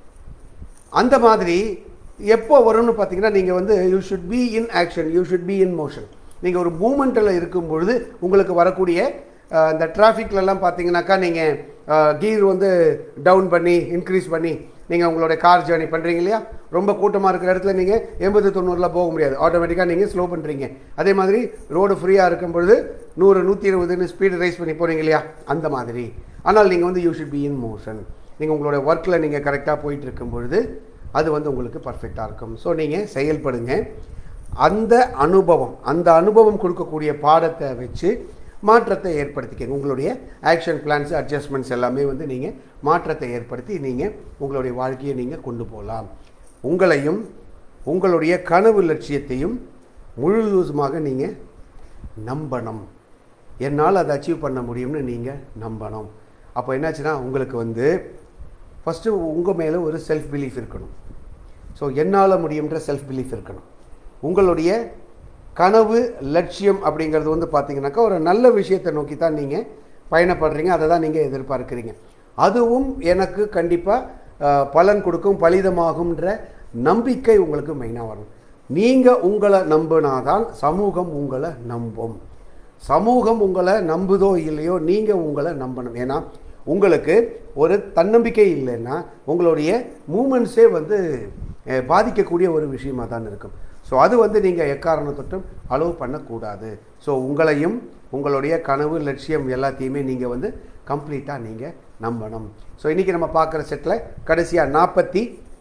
அந்த மாதிரி எப்போ வரும்னு பார்த்தீங்கன்னா நீங்கள் வந்து you should be in action you should be in motion நீங்கள் ஒரு மூமெண்ட்டில் இருக்கும் பொழுது உங்களுக்கு வரக்கூடிய அஹ், இந்த டிராஃபிக்லலாம் பார்த்தீங்கன்னாக்கா நீங்கள் கீர் வந்து டவுன் பண்ணி இன்க்ரீஸ் பண்ணி நீங்கள் உங்களுடைய கார் ஜேர்னி பண்ணுறீங்க இல்லையா ரொம்ப கூட்டமாக இருக்கிற இடத்துல நீங்கள் எண்பது தொண்ணூறில் போக முடியாது ஆட்டோமேட்டிக்காக நீங்கள் ஸ்லோ பண்ணுறீங்க அதே மாதிரி ரோடு ஃப்ரீயாக இருக்கும் பொழுது நூறு நூற்றி இருபதுன்னு ஸ்பீடு ரைஸ் பண்ணி போகிறீங்க இல்லையா அந்த மாதிரி ஆனால் நீங்கள் வந்து you should be in motion நீங்கள் உங்களோட ஒர்க்கில் நீங்கள் கரெக்டாக போயிட்டு இருக்கும் பொழுது அது வந்து உங்களுக்கு பர்ஃபெக்டாக இருக்கும் ஸோ நீங்கள் செயல்படுங்க அந்த அனுபவம் அந்த அனுபவம் கொடுக்கக்கூடிய பாடத்தை வச்சு மாற்றத்தை ஏற்படுத்திக்கங்க உங்களுடைய ஆக்ஷன் பிளான்ஸ் அட்ஜஸ்ட்மெண்ட்ஸ் எல்லாமே வந்து நீங்கள் மாற்றத்தை ஏற்படுத்தி நீங்கள் உங்களுடைய வாழ்க்கையை நீங்கள் கொண்டு போகலாம் உங்களையும் உங்களுடைய கனவு லட்சியத்தையும் முழுவதுமாக நீங்கள் நம்பணும் என்னால் அதை அச்சீவ் பண்ண முடியும்னு நீங்கள் நம்பணும் அப்போ என்னாச்சுன்னா உங்களுக்கு வந்து ஃபஸ்ட்டு உங்கள் மேலே ஒரு செல்ஃப் பிலீஃப் இருக்கணும் ஸோ என்னால் முடியுன்ற செல்ஃப் பிலீஃப் இருக்கணும் உங்களுடைய கனவு லட்சியம் அப்படிங்கிறது வந்து பார்த்தீங்கன்னாக்கா ஒரு நல்ல விஷயத்தை நோக்கி தான் நீங்கள் பயணப்படுறீங்க அதை தான் நீங்கள் எதிர்பார்க்குறீங்க அதுவும் எனக்கு கண்டிப்பாக பலன் கொடுக்கும் பலிதமாகும்ன்ற நம்பிக்கை உங்களுக்கு மெயினாக வரும் நீங்கள் உங்களை நம்பினாதான் சமூகம் உங்களை நம்பும் சமூகம் உங்களை நம்புதோ இல்லையோ நீங்கள் உங்களை நம்பணும் ஏன்னா உங்களுக்கு ஒரு தன்னம்பிக்கை இல்லைன்னா உங்களுடைய மூமெண்ட்ஸே வந்து அஹ், பாதிக்கக்கூடிய ஒரு விஷயமா தான் இருக்கும் ஸோ அது வந்து நீங்கள் எக்காரணம் தொட்டும் அலோவ் பண்ணக்கூடாது ஸோ உங்களையும் உங்களுடைய கனவு லட்சியம் எல்லாத்தையுமே நீங்கள் வந்து கம்ப்ளீட்டாக நீங்கள் நம்பணும் ஸோ இன்றைக்கி நம்ம பார்க்குற செட்டில் கடைசியாக நாற்பத்தி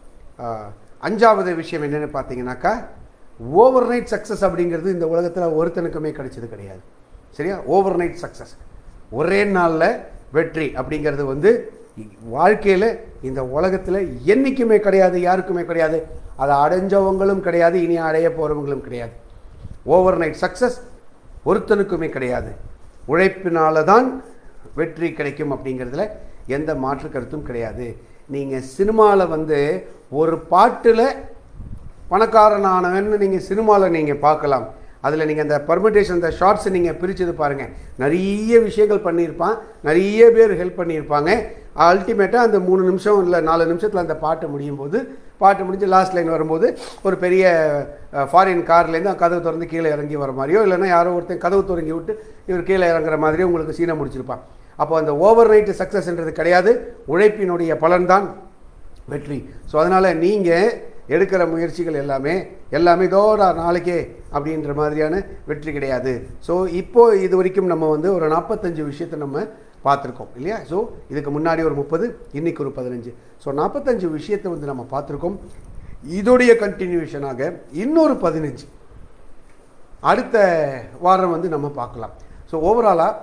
அஞ்சாவது விஷயம் என்னென்னு பார்த்தீங்கன்னாக்கா ஓவர் நைட் சக்ஸஸ் அப்படிங்கிறது இந்த உலகத்தில் ஒருத்தனுக்குமே கிடைச்சது கிடையாது சரியா ஓவர் நைட் சக்ஸஸ் ஒரே நாளில் வெற்றி அப்படிங்கிறது வந்து வாழ்க்கையில் இந்த உலகத்தில் என்றைக்குமே கிடையாது யாருக்குமே கிடையாது அதை அடைஞ்சவங்களும் கிடையாது இனி அடைய போகிறவங்களும் கிடையாது ஓவர் நைட் சக்ஸஸ் ஒருத்தனுக்குமே கிடையாது உழைப்பினால தான் வெற்றி கிடைக்கும் அப்படிங்கிறதுல எந்த மாற்று கருத்தும் கிடையாது நீங்கள் சினிமாவில் வந்து ஒரு பாட்டில் பணக்காரனானவன்னு நீங்கள் சினிமாவில் நீங்கள் பார்க்கலாம் அதில் நீங்கள் அந்த பர்மிட்டேஷன் அந்த ஷார்ட்ஸை நீங்கள் பிரிச்சது பாருங்கள் நிறைய விஷயங்கள் பண்ணியிருப்பான் நிறைய பேர் ஹெல்ப் பண்ணியிருப்பாங்க அல்டிமேட்டாக அந்த மூணு நிமிஷம் இல்லை நாலு நிமிஷத்தில் அந்த பாட்டு முடியும் போது பாட்டு முடிஞ்சு லாஸ்ட் லைன் வரும்போது ஒரு பெரிய ஃபாரின் கார்லேருந்து கதவு திறந்து கீழே இறங்கி வர மாதிரியோ இல்லைன்னா யாரோ ஒருத்தன் கதவு திறங்கி விட்டு இவர் கீழே இறங்குற மாதிரியோ உங்களுக்கு சீனை முடிச்சிருப்பான் அப்போ அந்த ஓவர் நைட்டு சக்ஸஸ்ன்றது கிடையாது உழைப்பினுடைய பலன்தான் வெற்றி ஸோ அதனால் நீங்கள் எடுக்கிற முயற்சிகள் எல்லாமே எல்லாமே தோடா நாளைக்கே அப்படின்ற மாதிரியான வெற்றி கிடையாது ஸோ இப்போது இது வரைக்கும் நம்ம வந்து ஒரு நாற்பத்தஞ்சு விஷயத்தை நம்ம பார்த்துருக்கோம் இல்லையா ஸோ இதுக்கு முன்னாடி ஒரு முப்பது இன்னைக்கு ஒரு பதினஞ்சு ஸோ நாற்பத்தஞ்சு விஷயத்தை வந்து நம்ம பார்த்துருக்கோம் இதோடைய கண்டினியூஷனாக இன்னொரு பதினஞ்சு அடுத்த வாரம் வந்து நம்ம பார்க்கலாம் ஸோ ஓவராலாக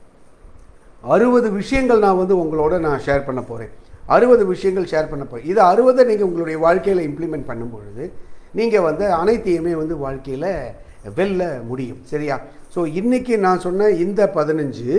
அறுபது விஷயங்கள் நான் வந்து உங்களோட நான் ஷேர் பண்ண போகிறேன் அறுபது விஷயங்கள் ஷேர் பண்ண போகிறேன் இது அறுபதை நீங்கள் உங்களுடைய வாழ்க்கையில் இம்ப்ளிமெண்ட் பண்ணும் பொழுது நீங்கள் வந்து அனைத்தையுமே வந்து வாழ்க்கையில் வெல்ல முடியும் சரியா ஸோ இன்றைக்கி நான் சொன்ன இந்த பதினஞ்சு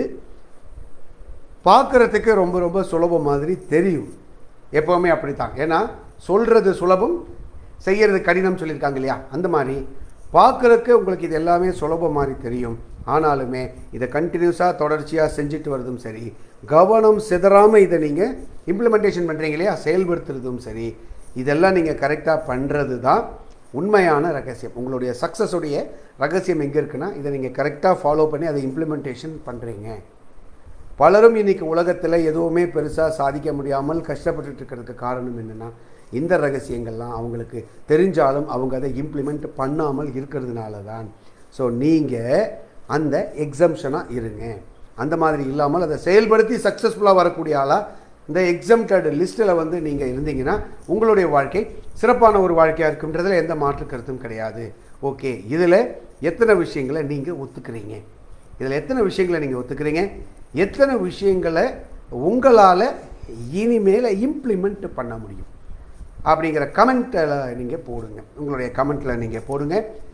பார்க்குறதுக்கு ரொம்ப ரொம்ப சுலபம் மாதிரி தெரியும் எப்போவுமே அப்படித்தான் ஏன்னா சொல்கிறது சுலபம் செய்கிறது கடினம் சொல்லியிருக்காங்க இல்லையா அந்த மாதிரி பார்க்குறதுக்கு உங்களுக்கு இது எல்லாமே சுலபம் மாதிரி தெரியும் ஆனாலுமே இதை கண்டினியூஸாக தொடர்ச்சியாக செஞ்சுட்டு வரதும் சரி கவனம் சிதறாமல் இதை நீங்கள் இம்ப்ளிமெண்டேஷன் பண்ணுறீங்க இல்லையா செயல்படுத்துறதும் சரி இதெல்லாம் நீங்கள் கரெக்டாக பண்ணுறது தான் உண்மையான ரகசியம் உங்களுடைய சக்ஸஸுடைய ரகசியம் எங்கே இருக்குன்னா இதை நீங்கள் கரெக்டாக ஃபாலோ பண்ணி அதை இம்ப்ளிமெண்டேஷன் பண்ணுறீங்க பலரும் இன்னைக்கு உலகத்தில் எதுவுமே பெருசாக சாதிக்க முடியாமல் கஷ்டப்பட்டுட்டு இருக்கிறதுக்கு காரணம் என்னென்னா இந்த ரகசியங்கள்லாம் அவங்களுக்கு தெரிஞ்சாலும் அவங்க அதை இம்ப்ளிமெண்ட் பண்ணாமல் இருக்கிறதுனால தான் ஸோ நீங்கள் அந்த எக்ஸம்ஷனாக இருங்க அந்த மாதிரி இல்லாமல் அதை செயல்படுத்தி சக்ஸஸ்ஃபுல்லாக வரக்கூடிய ஆளாக இந்த எக்ஸம்டட் லிஸ்ட்டில் வந்து நீங்கள் இருந்தீங்கன்னா உங்களுடைய வாழ்க்கை சிறப்பான ஒரு வாழ்க்கையாக இருக்குன்றதுல எந்த மாற்று கருத்தும் கிடையாது ஓகே இதில் எத்தனை விஷயங்களை நீங்கள் ஒத்துக்கிறீங்க இதில் எத்தனை விஷயங்களை நீங்கள் ஒத்துக்கிறீங்க எத்தனை விஷயங்களை உங்களால் இனிமேல் இம்ப்ளிமெண்ட் பண்ண முடியும் அப்படிங்கிற கமெண்ட்டில் நீங்கள் போடுங்க உங்களுடைய கமெண்ட்டில் நீங்கள் போடுங்க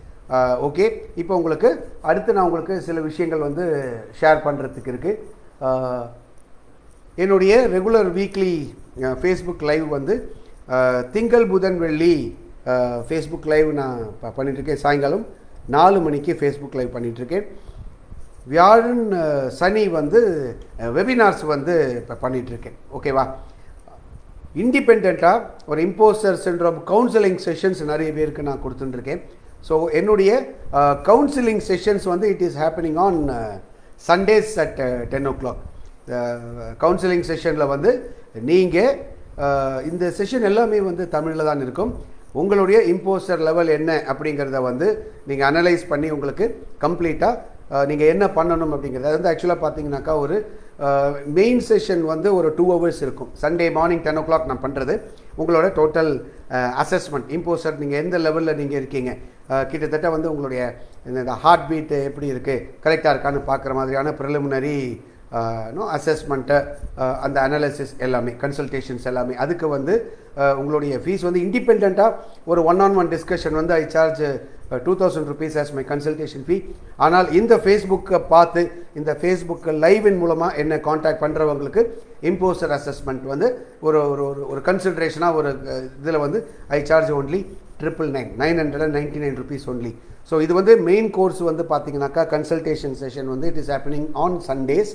ஓகே இப்போ உங்களுக்கு அடுத்து நான் உங்களுக்கு சில விஷயங்கள் வந்து ஷேர் பண்ணுறதுக்கு இருக்குது என்னுடைய ரெகுலர் வீக்லி ஃபேஸ்புக் லைவ் வந்து அஹ், திங்கள் புதன் வெள்ளி ஃபேஸ்புக் லைவ் நான் ப- பண்ணிகிட்ருக்கேன் சாயங்காலம் நாலு மணிக்கு ஃபேஸ்புக் லைவ் பண்ணிகிட்ருக்கேன் வியாழன் அஹ், சனி வந்து வெபினார்ஸ் வந்து இப்போ பண்ணிகிட்ருக்கேன் ஓகேவா இண்டிபெண்ட்டாக ஒரு இம்போஸ்டர் சிண்ட்ரோம் கவுன்சிலிங் செஷன்ஸ் நிறைய பேருக்கு நான் கொடுத்துட்டுருக்கேன் ஸோ என்னுடைய கவுன்சிலிங் செஷன்ஸ் வந்து it is happening on Sundays at ten o'clock counselling செஷனில் வந்து நீங்கள் இந்த செஷன் எல்லாமே வந்து தமிழில் தான் இருக்கும் உங்களுடைய இம்போஸ்டர் லெவல் என்ன அப்படிங்கிறத வந்து நீங்கள் அனலைஸ் பண்ணி உங்களுக்கு கம்ப்ளீட்டாக நீங்கள் என்ன பண்ணணும் அப்படிங்கிறது அது வந்து ஆக்சுவலாக பார்த்தீங்கன்னாக்கா ஒரு மெயின் செஷன் வந்து ஒரு டூ ஹவர்ஸ் இருக்கும் Sunday morning ten o'clock நான் பண்ணுறது உங்களோட டோட்டல் அசஸ்மெண்ட் இம்போஸ்டர் நீங்கள் எந்த லெவலில் நீங்கள் இருக்கீங்க அஹ், கிட்டத்தட்ட வந்து உங்களுடைய இந்த இந்த ஹார்ட் பீட்டு எப்படி இருக்குது கரெக்டாக இருக்கான்னு பார்க்குற மாதிரியான ப்ரிலிமினரி நோ அசஸ்மெண்ட்டு அந்த அனாலிசிஸ் எல்லாமே கன்சல்டேஷன்ஸ் எல்லாமே அதுக்கு வந்து அஹ், உங்களுடைய ஃபீஸ் வந்து இண்டிபெண்ட்டாக ஒரு ஒன் ஆன் ஒன் டிஸ்கஷன் வந்து I charge two thousand rupees as my consultation fee ஆனால் இந்த ஃபேஸ்புக்கை பார்த்து இந்த ஃபேஸ்புக் லைவின் மூலமாக என்ன காண்டாக்ட் பண்ணுறவங்களுக்கு இம்போஸ்டர் அசஸ்மெண்ட் வந்து ஒரு ஒரு ஒரு ஒரு கன்சிடரேஷனாக ஒரு இதில் வந்து I charge only triple nine nine hundred and ninety nine rupees only so இது வந்து மெயின் கோர்ஸ் வந்து பார்த்தீங்கன்னாக்கா கன்சல்டேஷன் செஷன் வந்து it is happening on Sundays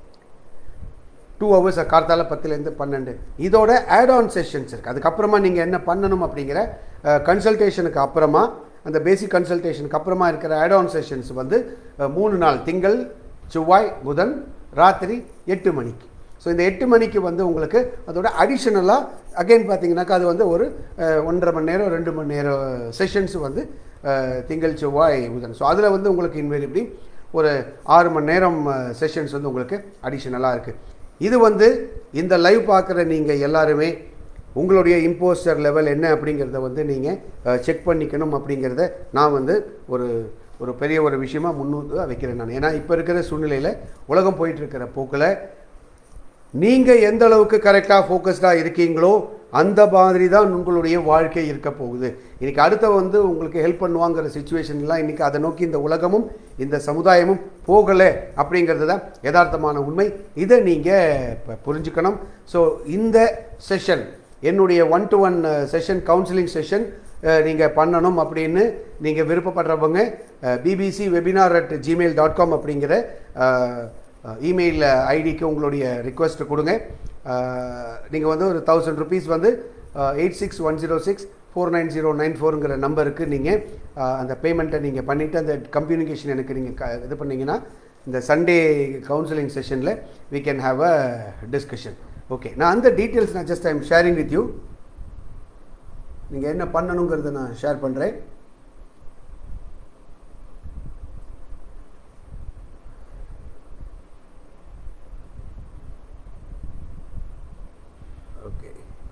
two hours கார்த்தால பத்துலேருந்து பன்னெண்டு இதோட ஆட் ஆன் செஷன்ஸ் இருக்குது அதுக்கப்புறமா நீங்கள் என்ன பண்ணணும் அப்படிங்கிற கன்சல்டேஷனுக்கு அப்புறமா அந்த பேசிக் கன்சல்டேஷனுக்கு அப்புறமா இருக்கிற ஆட் ஆன் செஷன்ஸ் வந்து அஹ், மூணு நாள் திங்கள் செவ்வாய் புதன் ராத்திரி எட்டு மணிக்கு ஸோ இந்த எட்டு மணிக்கு வந்து உங்களுக்கு அதோட அடிஷ்னலாக அகைன் பார்த்தீங்கன்னாக்கா அது வந்து ஒரு அஹ், ஒன்றரை மணி நேரம் ரெண்டு மணி நேரம் செஷன்ஸ் வந்து அஹ், திங்கள் செவ்வாய் புதன் ஸோ அதில் வந்து உங்களுக்கு இன்வெரிபிளி ஒரு ஆறு மணி நேரம் செஷன்ஸ் வந்து உங்களுக்கு அடிஷ்னலாக இருக்குது இது வந்து இந்த லைவ் பார்க்குற நீங்கள் எல்லாருமே உங்களுடைய இம்போஸ்டர் லெவல் என்ன அப்படிங்கிறத வந்து நீங்கள் செக் பண்ணிக்கணும் அப்படிங்கிறத நான் வந்து ஒரு ஒரு பெரிய ஒரு விஷயமா முன்னூறு வைக்கிறேன் நான் ஏன்னா இப்போ இருக்கிற சூழ்நிலையில் உலகம் போயிட்டு இருக்கிற போக்கில் நீங்கள் எந்த அளவுக்கு கரெக்டாக ஃபோக்கஸ்டாக இருக்கீங்களோ அந்த மாதிரி தான் உங்களுடைய வாழ்க்கை இருக்க போகுது இன்னைக்கு அடுத்த வந்து உங்களுக்கு ஹெல்ப் பண்ணுவாங்கிற சுச்சுவேஷன்லாம் இன்னைக்கு அதை நோக்கி இந்த உலகமும் இந்த சமுதாயமும் போகலை அப்படிங்கிறது தான் யதார்த்தமான உண்மை இதை நீங்கள் இப்போ புரிஞ்சுக்கணும் ஸோ இந்த செஷன் என்னுடைய one to one session counselling session நீங்கள் பண்ணணும் அப்படின்னு நீங்கள் விருப்பப்படுறவங்க BBC webinar at Gmail dot com அப்படிங்கிற இமெயில் ஐடிக்கு உங்களுடைய ரிக்வெஸ்ட் கொடுங்க நீங்கள் வந்து ஒரு தௌசண்ட் ருபீஸ் வந்து eight six one zero six four nine zero nine ஃபோருங்கிற நம்பருக்கு நீங்கள் அந்த பேமெண்ட்டை நீங்கள் பண்ணிவிட்டு அந்த கம்யூனிகேஷன் எனக்கு நீங்கள் க இது பண்ணீங்கன்னா இந்த சண்டே கவுன்சிலிங் செஷனில் we can have a discussion okay நான் அந்த டீட்டெயில்ஸ் நான் just I am sharing with you நீங்கள் என்ன பண்ணணுங்கிறத நான் ஷேர் பண்ணுறேன் ஓகே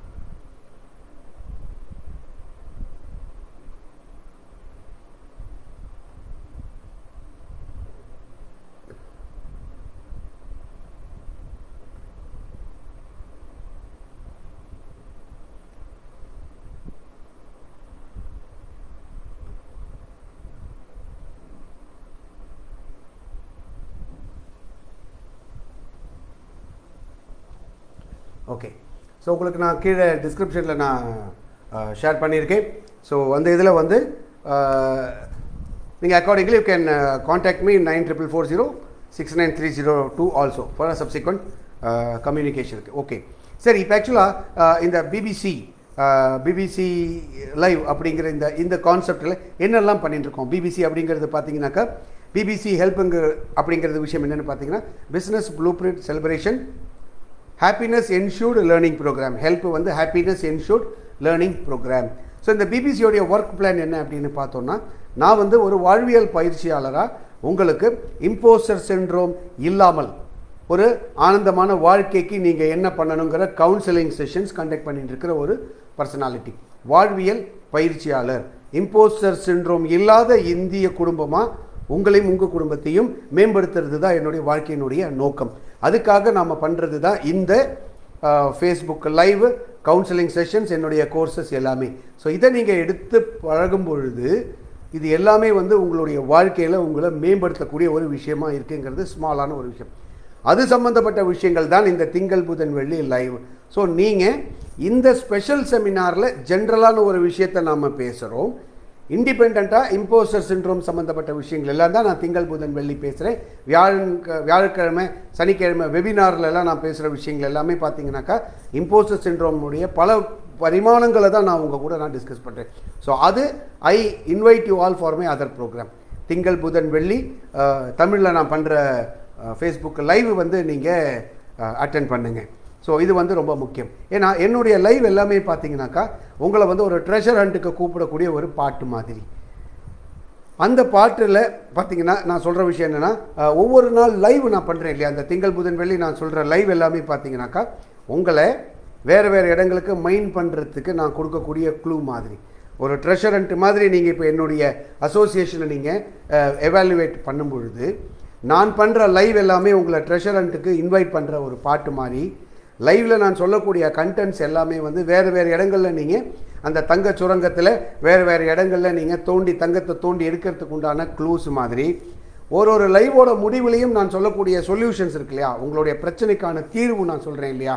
ஓகே ஸோ உங்களுக்கு நான் கீழே டிஸ்கிரிப்ஷனில் நான் ஷேர் பண்ணியிருக்கேன் ஸோ அந்த இதில் வந்து நீங்கள் accordingly you can contact me nine triple four zero six nine three zero two also for a subsequent கம்யூனிகேஷனுக்கு ஓகே சரி இப்போ ஆக்சுவலாக இந்த பிபிசி பிபிசி லைவ் அப்படிங்கிற இந்த இந்த கான்செப்டில் என்னெல்லாம் பண்ணிட்டு இருக்கோம் பிபிசி அப்படிங்கிறது பார்த்தீங்கன்னாக்கா பிபிசி ஹெல்ப்புங்க அப்படிங்கிறது விஷயம் என்னென்னு பார்த்தீங்கன்னா business blueprint celebration happiness ensured learning programme help வந்து happiness ensured learning programme so இந்த பிபிசியோடைய ஒர்க் பிளான் என்ன அப்படின்னு பார்த்தோம்னா நான் வந்து ஒரு வாழ்வியல் பயிற்சியாளராக உங்களுக்கு இம்போஸ்டர் சின்ட்ரோம் இல்லாமல் ஒரு ஆனந்தமான வாழ்க்கைக்கு நீங்கள் என்ன பண்ணணுங்கிற கவுன்சிலிங் செஷன்ஸ் கண்டக்ட் பண்ணிட்டு இருக்கிற ஒரு பர்சனாலிட்டி வாழ்வியல் பயிற்சியாளர் இம்போஸ்டர் சின்ட்ரோம் இல்லாத இந்திய குடும்பமாக உங்களையும் உங்கள் குடும்பத்தையும் மேம்படுத்துறது தான் என்னுடைய வாழ்க்கையினுடைய நோக்கம் அதுக்காக நாம் பண்ணுறது தான் இந்த ஃபேஸ்புக் லைவ் கவுன்சிலிங் செஷன்ஸ் என்னுடைய கோர்சஸ் எல்லாமே ஸோ இதை நீங்கள் எடுத்து பழகும் பொழுது இது எல்லாமே வந்து உங்களுடைய வாழ்க்கையில் உங்களை மேம்படுத்தக்கூடிய ஒரு விஷயமா இருக்குங்கிறது ஸ்மாலான ஒரு விஷயம் அது சம்பந்தப்பட்ட விஷயங்கள் தான் இந்த திங்கள் புதன் வெள்ளி லைவ் ஸோ நீங்கள் இந்த ஸ்பெஷல் செமினாரில் ஜென்ரலான ஒரு விஷயத்தை நாம் பேசுகிறோம் இண்டிபெண்ட்டாக இம்போஸ்டர் சின்ட்ரோம் சம்மந்தப்பட்ட விஷயங்கள் எல்லாம் தான் நான் திங்கள் புதன் வெள்ளி பேசுகிறேன் வியாழன் வியாழக்கிழமை சனிக்கிழமை வெபினார்லலாம் நான் பேசுகிற விஷயங்கள் எல்லாமே பார்த்தீங்கன்னாக்கா இம்போஸ்டர் சின்ட்ரோமுடைய பல பரிமாணங்களை தான் நான் உங்கள் கூட நான் டிஸ்கஸ் பண்ணுறேன் ஸோ அது I invite you all for my other programme திங்கள் புதன் வெள்ளி தமிழில் நான் பண்ணுற ஃபேஸ்புக் லைவ் வந்து நீங்கள் அட்டன் பண்ணுங்கள் ஸோ இது வந்து ரொம்ப முக்கியம் ஏன்னா என்னுடைய லைவ் எல்லாமே பார்த்தீங்கன்னாக்கா உங்களை வந்து ஒரு ட்ரெஷர் ஹண்ட்டுக்கு கூப்பிடக்கூடிய ஒரு பாட்டு மாதிரி அந்த பாட்டில் பார்த்தீங்கன்னா நான் சொல்கிற விஷயம் என்னென்னா ஒவ்வொரு நாள் லைவ் நான் பண்ணுறேன் இல்லையா அந்த திங்கள் புதன் வெள்ளி நான் சொல்கிற லைவ் எல்லாமே பார்த்தீங்கன்னாக்கா உங்களை வேறு வேறு இடங்களுக்கு மைண்ட் பண்ணுறதுக்கு நான் கொடுக்கக்கூடிய க்ளூ மாதிரி ஒரு ட்ரெஷரண்ட் மாதிரி நீங்கள் இப்போ என்னுடைய அசோசியேஷனை நீங்கள் எவாலுவேட் பண்ணும் பொழுது நான் பண்ணுற லைவ் எல்லாமே உங்களை ட்ரெஷரண்ட்டுக்கு இன்வைட் பண்ணுற ஒரு பாட்டு மாதிரி லைவில் நான் சொல்லக்கூடிய கண்டென்ட்ஸ் எல்லாமே வந்து வேறு வேறு இடங்களில் நீங்கள் அந்த தங்க சுரங்கத்தில் வேறு வேறு இடங்களில் நீங்கள் தோண்டி தங்கத்தை தோண்டி எடுக்கிறதுக்கு உண்டான க்ளூஸ் மாதிரி ஒரு ஒரு லைவோட முடிவுலையும் நான் சொல்லக்கூடிய சொல்யூஷன்ஸ் இருக்கு இல்லையா உங்களுடைய பிரச்சனைக்கான தீர்வு நான் சொல்கிறேன் இல்லையா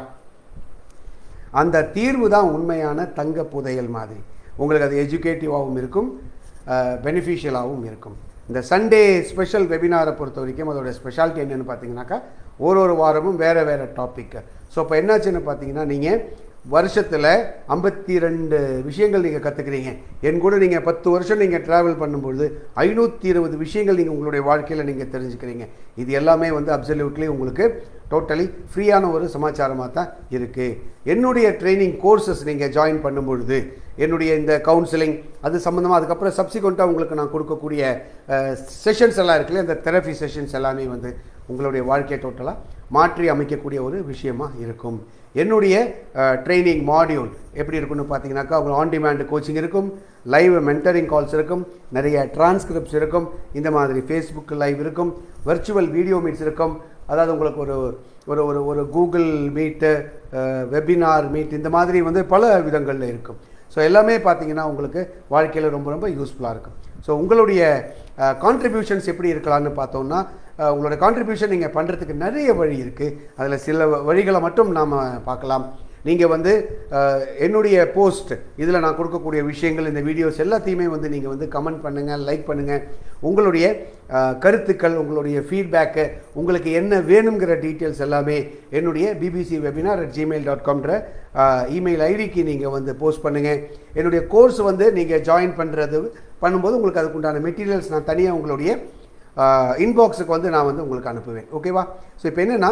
அந்த தீர்வு தான் உண்மையான தங்க புதையல் மாதிரி உங்களுக்கு அது எஜுகேட்டிவாகவும் இருக்கும் பெனிஃபிஷியலாகவும் இருக்கும் இந்த சண்டே ஸ்பெஷல் வெபினாரை பொறுத்த வரைக்கும் அதோட ஸ்பெஷாலிட்டி என்னென்னு பார்த்தீங்கன்னாக்கா ஒரு ஒரு வாரமும் வேறு வேறு டாபிக் ஸோ இப்போ என்னாச்சுன்னு பார்த்தீங்கன்னா நீங்கள் வருஷத்தில் ஐம்பத்தி ரெண்டு விஷயங்கள் நீங்கள் கற்றுக்குறீங்க என் கூட நீங்கள் பத்து வருஷம் நீங்கள் ட்ராவல் பண்ணும்பொழுது ஐநூற்றி இருபது விஷயங்கள் நீங்கள் உங்களுடைய வாழ்க்கையில் நீங்கள் தெரிஞ்சுக்கிறீங்க இது எல்லாமே வந்து அப்சல்யூட்லி உங்களுக்கு டோட்டலி ஃப்ரீயான ஒரு சமாச்சாரமாக தான் இருக்குது என்னுடைய ட்ரைனிங் கோர்சஸ் நீங்கள் ஜாயின் பண்ணும்பொழுது என்னுடைய இந்த கவுன்சிலிங் அது சம்மந்தமாக அதுக்கப்புறம் சப்சிக்வெண்ட்டாக உங்களுக்கு நான் கொடுக்கக்கூடிய செஷன்ஸ் எல்லாம் இருக்குல்ல இந்த தெரப்பி செஷன்ஸ் எல்லாமே வந்து உங்களுடைய வாழ்க்கையை டோட்டலாக மாற்றி அமைக்கக்கூடிய ஒரு விஷயமா இருக்கும் என்னுடைய ட்ரைனிங் மாடியூல் எப்படி இருக்குன்னு பார்த்தீங்கன்னாக்கா உங்களுக்கு ஆன் டிமாண்ட் கோச்சிங் இருக்கும் லைவ் மென்டரிங் கால்ஸ் இருக்கும் நிறைய டிரான்ஸ்கிரிப்ட்ஸ் இருக்கும் இந்த மாதிரி ஃபேஸ்புக் லைவ் இருக்கும் வர்ச்சுவல் வீடியோ மீட்ஸ் இருக்கும் அதாவது உங்களுக்கு ஒரு ஒரு ஒரு ஒரு கூகுள் மீட்டு வெபினார் மீட் இந்த மாதிரி வந்து பல விதங்களில் இருக்கும் ஸோ எல்லாமே பார்த்தீங்கன்னா உங்களுக்கு வாழ்க்கையில் ரொம்ப ரொம்ப யூஸ்ஃபுல்லாக இருக்கும் ஸோ உங்களுடைய கான்ட்ரிபியூஷன்ஸ் எப்படி இருக்கலாம்னு பார்த்தோம்னா அஹ், உங்களோட கான்ட்ரிபியூஷன் நீங்கள் பண்ணுறதுக்கு நிறைய வழி இருக்குது அதில் சில வ- வழிகளை மட்டும் நாம் பார்க்கலாம் நீங்கள் வந்து அஹ், என்னுடைய போஸ்ட் இதில் நான் கொடுக்கக்கூடிய விஷயங்கள் இந்த வீடியோஸ் எல்லாத்தையுமே வந்து நீங்கள் வந்து கமெண்ட் பண்ணுங்கள் லைக் பண்ணுங்கள் உங்களுடைய அஹ், கருத்துக்கள் உங்களுடைய ஃபீட்பேக்கு உங்களுக்கு என்ன வேணுங்கிற டீட்டெயில்ஸ் எல்லாமே என்னுடைய BBC webinar at Gmail dot காம்ன்ற இமெயில் ஐடிக்கு நீங்கள் வந்து போஸ்ட் பண்ணுங்கள் என்னுடைய கோர்ஸ் வந்து நீங்கள் ஜாயின் பண்ணுறது பண்ணும்போது உங்களுக்கு அதுக்குண்டான மெட்டீரியல்ஸ் நான் தனியாக உங்களுடைய இன்பாக்ஸுக்கு வந்து நான் வந்து உங்களுக்கு அனுப்புவேன் ஓகேவா ஸோ இப்போ என்னென்னா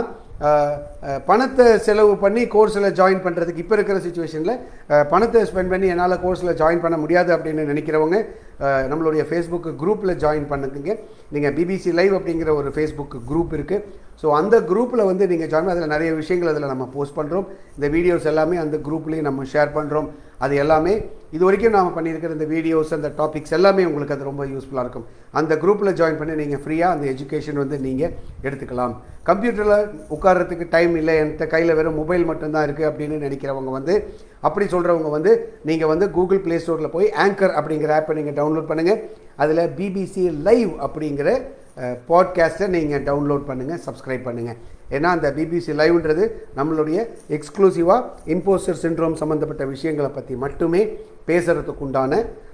பணத்தை செலவு பண்ணி கோர்ஸில் ஜாயின் பண்ணுறதுக்கு இப்போ இருக்கிற சுச்சுவேஷனில் பணத்தை ஸ்பெண்ட் பண்ணி என்னால் கோர்ஸில் ஜாயின் பண்ண முடியாது அப்படின்னு நினைக்கிறவங்க அஹ், நம்மளுடைய ஃபேஸ்புக் குரூப்பில் ஜாயின் பண்ணுங்க நீங்கள் பிபிசி லைவ் அப்படிங்கிற ஒரு ஃபேஸ்புக் குரூப் இருக்குது ஸோ அந்த குரூப்பில் வந்து நீங்கள் ஜாயின் அதில் நிறைய விஷயங்கள் அதில் நம்ம போஸ்ட் பண்ணுறோம் இந்த வீடியோஸ் எல்லாமே அந்த குரூப்லேயும் நம்ம ஷேர் பண்ணுறோம் அது எல்லாமே இது வரைக்கும் நாம் பண்ணியிருக்கிற இந்த வீடியோஸ் அந்த டாபிக்ஸ் எல்லாமே உங்களுக்கு அது ரொம்ப யூஸ்ஃபுல்லாக இருக்கும் அந்த குரூப்பில் ஜாயின் பண்ணி நீங்கள் ஃப்ரீயாக அந்த எஜுகேஷன் வந்து நீங்கள் எடுத்துக்கலாம் கம்ப்யூட்டரில் உட்கார்றதுக்கு டைம் இல்லை என்கிட்ட கையில் வெறும் மொபைல் மட்டும்தான் இருக்குது அப்படின்னு நினைக்கிறவங்க வந்து அப்படி சொல்கிறவங்க வந்து நீங்கள் வந்து கூகுள் ப்ளே ஸ்டோரில் போய் ஆங்கர் அப்படிங்கிற ஆப்பை நீங்கள் டவுன்லோட் பண்ணுங்கள் அதில் பிபிசி லைவ் அப்படிங்கிற பாட்காஸ்ட்டை நீங்கள் டவுன்லோட் பண்ணுங்கள் சப்ஸ்கிரைப் பண்ணுங்கள் ஏன்னா அந்த பிபிசி லைவ்ன்றது நம்மளுடைய எக்ஸ்க்ளூசிவாக இம்போஸ்டர் சிண்ட்ரோம் சம்மந்தப்பட்ட விஷயங்களை பற்றி மட்டுமே பேசுகிறதுக்கு உண்டான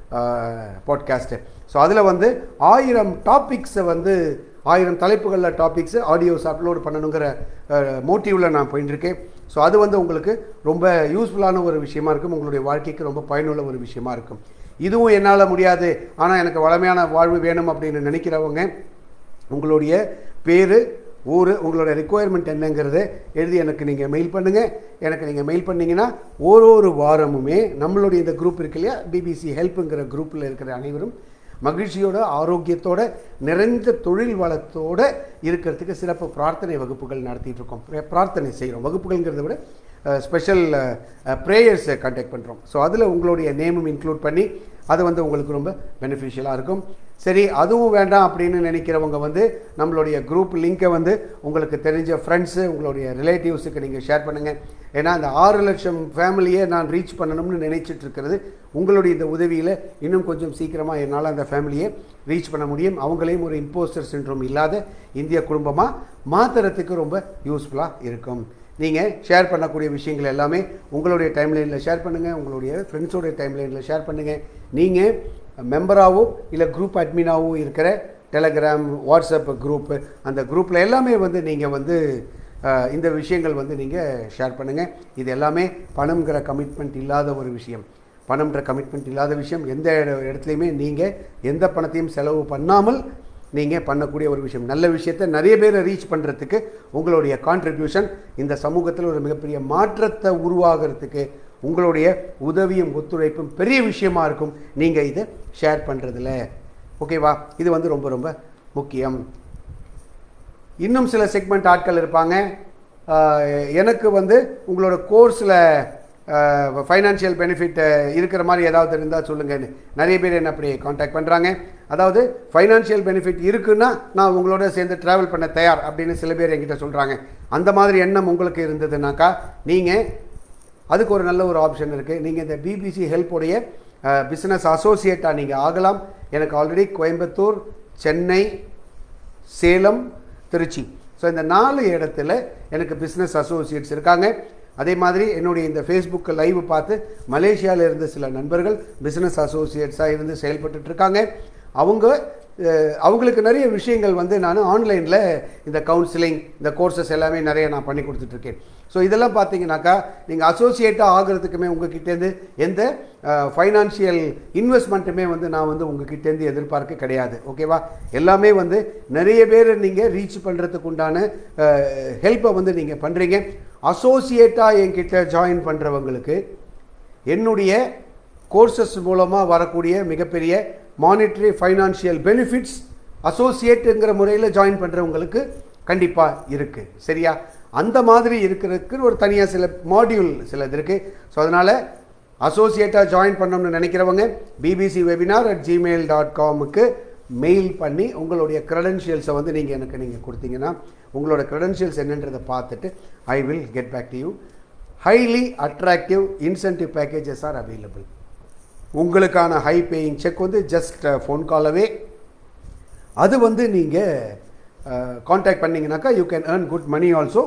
பாட்காஸ்ட்டு ஸோ அதில் வந்து ஆயிரம் டாபிக்ஸை வந்து ஆயிரம் தலைப்புகளில் டாபிக்ஸு ஆடியோஸ் அப்லோட் பண்ணணுங்கிற மோட்டிவில் நான் போயின்னு இருக்கேன் ஸோ அது வந்து உங்களுக்கு ரொம்ப யூஸ்ஃபுல்லான ஒரு விஷயமா இருக்கும் உங்களுடைய வாழ்க்கைக்கு ரொம்ப பயனுள்ள ஒரு விஷயமா இருக்கும் இதுவும் என்னால் முடியாது ஆனால் எனக்கு வளமையான வாழ்வு வேணும் அப்படின்னு நினைக்கிறவங்க உங்களுடைய பேர் ஊர் உங்களோட ரெக்குயர்மெண்ட் என்னங்கிறத எழுதி எனக்கு நீங்கள் மெயில் பண்ணுங்கள் எனக்கு நீங்கள் மெயில் பண்ணீங்கன்னா ஒரு ஒரு வாரமுமே நம்மளுடைய இந்த குரூப் இருக்கு இல்லையா பிபிசி ஹெல்ப்புங்கிற குரூப்பில் இருக்கிற அனைவரும் மகிழ்ச்சியோட ஆரோக்கியத்தோட நிறைந்த தொழில் வளத்தோட இருக்கிறதுக்கு சிறப்பு பிரார்த்தனை வகுப்புகள் நடத்திட்டு இருக்கோம் பிர- பிரார்த்தனை செய்கிறோம் வகுப்புகள்ங்கிறத விட ஸ்பெஷல் ப்ரேயர்ஸை கண்டக்ட் பண்ணுறோம் ஸோ அதில் உங்களுடைய நேமும் இன்க்ளூட் பண்ணி அது வந்து உங்களுக்கு ரொம்ப பெனிஃபிஷியலாக இருக்கும் சரி அதுவும் வேண்டாம் அப்படின்னு நினைக்கிறவங்க வந்து நம்மளுடைய குரூப் லிங்கை வந்து உங்களுக்கு தெரிஞ்ச ஃப்ரெண்ட்ஸு உங்களுடைய ரிலேட்டிவ்ஸுக்கு நீங்கள் ஷேர் பண்ணுங்கள் ஏன்னா அந்த ஆறு லட்சம் ஃபேமிலியை நான் ரீச் பண்ணணும்னு நினைச்சிட்டு இருக்கிறது உங்களுடைய இந்த உதவியில் இன்னும் கொஞ்சம் சீக்கிரமாக என்னால் அந்த ஃபேமிலியை ரீச் பண்ண முடியும் அவங்களையும் ஒரு இம்போஸ்டர் சின்ட்ரோம் இல்லாத இந்திய குடும்பமாக மாற்றுறதுக்கு ரொம்ப யூஸ்ஃபுல்லாக இருக்கும் நீங்கள் ஷேர் பண்ணக்கூடிய விஷயங்கள் எல்லாமே உங்களுடைய டைம்லைனில் ஷேர் பண்ணுங்கள் உங்களுடைய ஃப்ரெண்ட்ஸோடைய டைம்லைனில் ஷேர் பண்ணுங்கள் நீங்கள் மெம்பராகவோ இல்லை குரூப் அட்மினாவோ இருக்கிற டெலகிராம் வாட்ஸ்அப் குரூப்பு அந்த குரூப்பில் எல்லாமே வந்து நீங்கள் வந்து அஹ், இந்த விஷயங்கள் வந்து நீங்கள் ஷேர் பண்ணுங்கள் இது எல்லாமே பணம்ங்கிற கமிட்மெண்ட் இல்லாத ஒரு விஷயம் பணம்ன்ற கமிட்மெண்ட் இல்லாத விஷயம் எந்த இட- இடத்துலையுமே நீங்கள் எந்த பணத்தையும் செலவு பண்ணாமல் நீங்கள் பண்ணக்கூடிய ஒரு விஷயம் நல்ல விஷயத்தை நிறைய பேரை ரீச் பண்ணுறதுக்கு உங்களுடைய கான்ட்ரிபியூஷன் இந்த சமூகத்தில் ஒரு மிகப்பெரிய மாற்றத்தை உருவாகிறதுக்கு உங்களுடைய உதவியும் ஒத்துழைப்பும் பெரிய விஷயமா இருக்கும் நீங்கள் இதை ஷேர் பண்ணுறதுல ஓகேவா இது வந்து ரொம்ப ரொம்ப முக்கியம் இன்னும் சில செக்மெண்ட் ஆட்கள் இருப்பாங்க ஆஹ் எனக்கு வந்து உங்களோட கோர்ஸில் ஃபைனான்ஷியல் பெனிஃபிட் இருக்கிற மாதிரி ஏதாவது இருந்தால் சொல்லுங்கன்னு நிறைய பேர் என்ன அப்படி காண்டாக்ட் பண்ணுறாங்க அதாவது ஃபைனான்ஷியல் பெனிஃபிட் இருக்குன்னா நான் உங்களோட சேர்ந்து ட்ராவல் பண்ண தயார் அப்படின்னு சில பேர் என்கிட்ட சொல்கிறாங்க அந்த மாதிரி எண்ணம் உங்களுக்கு இருந்ததுனாக்கா நீங்கள் அதுக்கு ஒரு நல்ல ஒரு ஆப்ஷன் இருக்குது நீங்கள் இந்த பிபிசி ஹெல்ப்புடைய பிஸ்னஸ் அசோசியேட்டாக நீங்கள் ஆகலாம் எனக்கு ஆல்ரெடி கோயம்புத்தூர் சென்னை சேலம் திருச்சி ஸோ இந்த நாலு இடத்துல எனக்கு பிஸ்னஸ் அசோசியேட்ஸ் இருக்காங்க அதே மாதிரி என்னுடைய இந்த ஃபேஸ்புக் லைவ் பார்த்து மலேசியாவில் இருந்த சில நண்பர்கள் பிஸ்னஸ் அசோசியேட்ஸாக இருந்து செயல்பட்டுட்டு இருக்காங்க அவங்க அஹ், அவங்களுக்கு நிறைய விஷயங்கள் வந்து நான் ஆன்லைனில் இந்த கவுன்சிலிங் இந்த கோர்சஸ் எல்லாமே நிறைய நான் பண்ணி கொடுத்துட்ருக்கேன் ஸோ இதெல்லாம் பார்த்தீங்கன்னாக்கா நீங்கள் அசோசியேட்டாக ஆகிறதுக்குமே உங்ககிட்டேருந்து எந்த ஃபைனான்ஷியல் இன்வெஸ்ட்மெண்ட்டுமே வந்து நான் வந்து உங்ககிட்டேருந்து எதிர்பார்க்க கிடையாது ஓகேவா எல்லாமே வந்து நிறைய பேர் நீங்கள் ரீச் பண்ணுறதுக்கு உண்டான ஹெல்ப்பை வந்து நீங்கள் பண்ணுறீங்க அசோசியேட்டாக என்கிட்ட ஜாயின் பண்ணுறவங்களுக்கு என்னுடைய கோர்சஸ் மூலமாக வரக்கூடிய மிகப்பெரிய மானிட்டரி ஃபைனான்ஷியல் பெனிஃபிட்ஸ் அசோசியேட்டுங்கிற முறையில் ஜாயின் பண்ணுறவங்களுக்கு கண்டிப்பாக இருக்குது சரியா அந்த மாதிரி இருக்கிறதுக்கு ஒரு தனியாக சில மாடியூல் சிலது இருக்குது ஸோ அதனால் அசோசியேட்டாக ஜாயின் பண்ணணும்னு நினைக்கிறவங்க BBC webinar at Gmail dot காமுக்கு மெயில் பண்ணி உங்களுடைய க்ரெடென்ஷியல்ஸை வந்து நீங்கள் எனக்கு நீங்கள் கொடுத்தீங்கன்னா உங்களோட க்ரெடென்ஷியல்ஸ் என்னன்றதை பார்த்துட்டு I will get back to you highly attractive incentive packages are available உங்களுக்கான ஹை பேயிங் செக் வந்து ஜஸ்ட் ஃபோன் காலவே அது வந்து நீங்கள் காண்டாக்ட் பண்ணிங்கனாக்கா you can earn good money also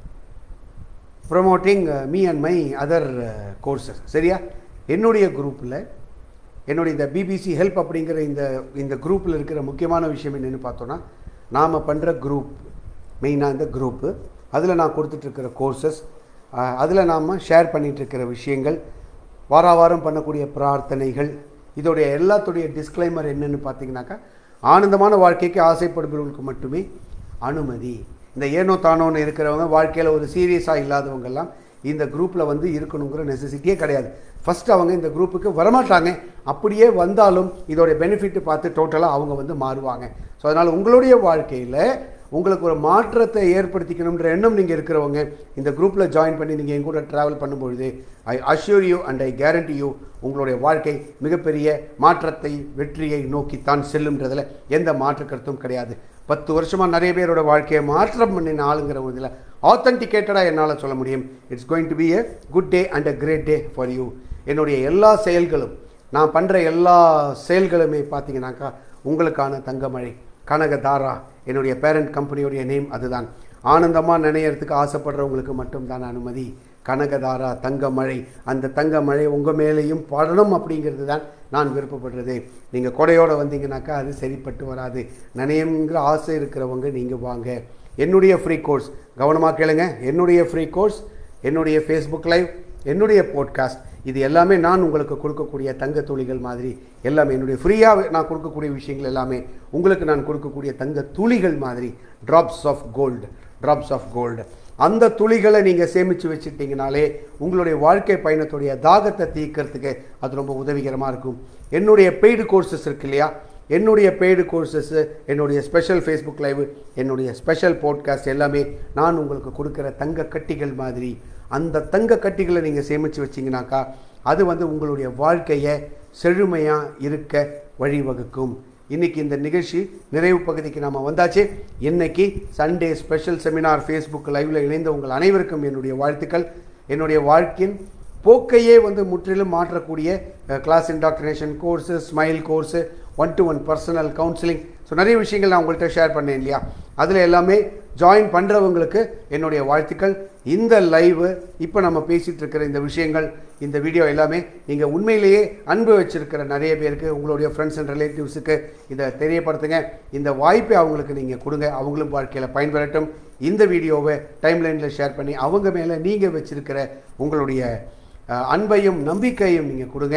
promoting me and my other courses சரியா என்னுடைய குரூப்பில் என்னுடைய இந்த பிபிசி ஹெல்ப் அப்படிங்கிற இந்த இந்த குரூப்பில் இருக்கிற முக்கியமான விஷயம் என்னென்னு பார்த்தோன்னா நாம் பண்ணுற குரூப் மெயினாக இந்த குரூப்பு அதில் நான் கொடுத்துட்ருக்கிற கோர்சஸ் அதில் நாம் ஷேர் பண்ணிகிட்ருக்கிற விஷயங்கள் வாரா வாரம் பண்ணக்கூடிய பிரார்த்தனைகள் இதோடைய எல்லாத்துடைய டிஸ்க்ளைமர் என்னன்னு பார்த்தீங்கன்னாக்கா ஆனந்தமான வாழ்க்கைக்கு ஆசைப்படுபவர்களுக்கு மட்டுமே அனுமதி இந்த ஏனோ தானோன்னு இருக்கிறவங்க வாழ்க்கையில் ஒரு சீரியஸாக இல்லாதவங்கெல்லாம் இந்த குரூப்பில் வந்து இருக்கணுங்கிற நெசசிட்டியே கிடையாது ஃபர்ஸ்ட் அவங்க இந்த குரூப்புக்கு வரமாட்டாங்க அப்படியே வந்தாலும் இதோடைய பெனிஃபிட் பார்த்து டோட்டலாக அவங்க வந்து மாறுவாங்க ஸோ அதனால் உங்களுடைய வாழ்க்கையில் உங்களுக்கு ஒரு மாற்றத்தை ஏற்படுத்திக்கணுன்ற எண்ணம் நீங்கள் இருக்கிறவங்க இந்த குரூப்பில் ஜாயின் பண்ணி நீங்கள் என் கூட ட்ராவல் பண்ணும்பொழுது I assure you and I guarantee you உங்களுடைய வாழ்க்கை மிகப்பெரிய மாற்றத்தை வெற்றியை நோக்கித்தான் செல்லுன்றதில் எந்த மாற்று கருத்தும் கிடையாது பத்து வருஷமாக நிறைய பேரோட வாழ்க்கையை மாற்றம் பண்ணின ஆளுங்கிற இதில் ஆத்தன்டிகேட்டடாக என்னால் சொல்ல முடியும் it's going to be a good day and a great day for you என்னுடைய எல்லா செயல்களும் நான் பண்ணுற எல்லா செயல்களுமே பார்த்தீங்கன்னாக்கா உங்களுக்கான தங்கமழை கனகதாரா என்னுடைய பேரண்ட் கம்பெனியுடைய நேம் அதுதான் ஆனந்தமாக நினையறதுக்கு ஆசைப்படுறவங்களுக்கு மட்டும்தான் அனுமதி கனகதாரா தங்கமழை அந்த தங்கமழை உங்கள் மேலேயும் படணும் அப்படிங்கிறது தான் நான் விருப்பப்படுறது நீங்கள் கொடையோடு வந்தீங்கன்னாக்கா அது சரிப்பட்டு வராது நினையங்கிற ஆசை இருக்கிறவங்க நீங்கள் வாங்க என்னுடைய ஃப்ரீ கோர்ஸ் கவனமாக கேளுங்க என்னுடைய ஃப்ரீ கோர்ஸ் என்னுடைய ஃபேஸ்புக் லைவ் என்னுடைய போட்காஸ்ட் இது எல்லாமே நான் உங்களுக்கு கொடுக்கக்கூடிய தங்க துளிகள் மாதிரி எல்லாமே என்னுடைய ஃப்ரீயாக நான் கொடுக்கக்கூடிய விஷயங்கள் எல்லாமே உங்களுக்கு நான் கொடுக்கக்கூடிய தங்க துளிகள் மாதிரி drops of gold drops of gold அந்த துளிகளை நீங்கள் சேமித்து வச்சுட்டிங்கனாலே உங்களுடைய வாழ்க்கை பயணத்துடைய தாகத்தை தீர்க்கறதுக்கு அது ரொம்ப உதவிகரமாக இருக்கும் என்னுடைய பெய்டு கோர்சஸ் இருக்கு இல்லையா என்னுடைய பெய்டு கோர்சஸ்ஸு என்னுடைய ஸ்பெஷல் ஃபேஸ்புக் லைவ் என்னுடைய ஸ்பெஷல் போட்காஸ்ட் எல்லாமே நான் உங்களுக்கு கொடுக்குற தங்க கட்டிகள் மாதிரி அந்த தங்க கட்டிகளை நீங்கள் சேமித்து வச்சிங்கனாக்கா அது வந்து உங்களுடைய வாழ்க்கையை செழுமையாக இருக்க வழிவகுக்கும் இன்னைக்கு இந்த நிகழ்ச்சி நிறைவு பகுதிக்கு நாம் வந்தாச்சு இன்னைக்கு சண்டே ஸ்பெஷல் செமினார் ஃபேஸ்புக் லைவில் இணைந்த உங்கள் அனைவருக்கும் என்னுடைய வாழ்த்துக்கள் என்னுடைய வாழ்க்கையின் போக்கையே வந்து முற்றிலும் மாற்றக்கூடிய class indoctrination course smile course one to one personal counselling so நிறைய விஷயங்கள் நான் உங்கள்கிட்ட ஷேர் பண்ணேன் இல்லையா அதில் எல்லாமே ஜாயின் பண்ணுறவங்களுக்கு என்னுடைய வாழ்த்துக்கள் இந்த லைவு இப்போ நம்ம பேசிகிட்டு இருக்கிற இந்த விஷயங்கள் இந்த வீடியோ எல்லாமே நீங்கள் உண்மையிலேயே அன்பு வச்சிருக்கிற நிறைய பேருக்கு உங்களுடைய ஃப்ரெண்ட்ஸ் அண்ட் ரிலேட்டிவ்ஸுக்கு இதை தெரியப்படுத்துங்க இந்த வாய்ப்பை அவங்களுக்கு நீங்கள் கொடுங்க அவங்களும் வாழ்க்கையில் பயன்பெறட்டும் இந்த வீடியோவை டைம்லைனில் ஷேர் பண்ணி அவங்க மேலே நீங்கள் வச்சிருக்கிற உங்களுடைய அஹ், அன்பையும் நம்பிக்கையும் நீங்கள் கொடுங்க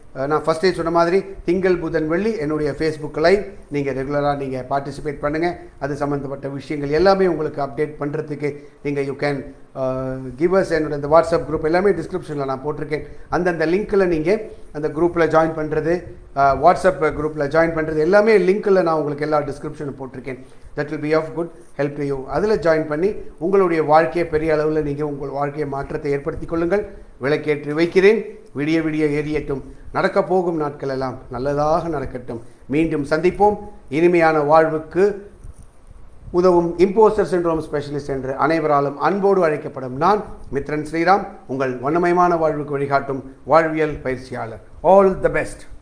அஹ், நான் ஃபஸ்ட்டே சொன்ன மாதிரி திங்கள் புதன் வெள்ளி என்னுடைய ஃபேஸ்புக் லைவ் நீங்கள் ரெகுலராக நீங்கள் பார்ட்டிசிபேட் பண்ணுங்கள் அது சம்மந்தப்பட்ட விஷயங்கள் எல்லாமே உங்களுக்கு அப்டேட் பண்ணுறதுக்கு நீங்கள் யூ கேன் கிவர்ஸ் என்னோட இந்த வாட்ஸ்அப் குரூப் எல்லாமே டிஸ்கிரிப்ஷனில் நான் போட்டிருக்கேன் அந்தந்த லிங்க்கில் நீங்கள் அந்த குரூப்பில் ஜாயின் பண்ணுறது வாட்ஸ்அப் குரூப்பில் ஜாயின் பண்ணுறது எல்லாமே லிங்க்கில் நான் உங்களுக்கு எல்லா டிஸ்கிரிப்ஷனும் போட்டிருக்கேன் that will be of good help to you அதில் ஜாயின் பண்ணி உங்களுடைய வாழ்க்கையை பெரிய அளவில் நீங்கள் உங்கள் வாழ்க்கையை மாற்றத்தை ஏற்படுத்திக் கொள்ளுங்கள் விளக்கேற்றி வைக்கிறேன் விடிய விடிய எரியட்டும் நடக்கப் போகும் நாட்கள் எல்லாம் நல்லதாக நடக்கட்டும் மீண்டும் சந்திப்போம் இனிமையான வாழ்வுக்கு உதவும் இம்போஸ்டர் சிண்ட்ரோம் ஸ்பெஷலிஸ்ட் என்று அனைவராலும் அன்போடு அழைக்கப்படும் நான் மித்ரன் ஸ்ரீராம் உங்கள் வண்ணமயமான வாழ்வுக்கு வழிகாட்டும் வாழ்வியல் பயிற்சியாளர் ஆல் த பெஸ்ட்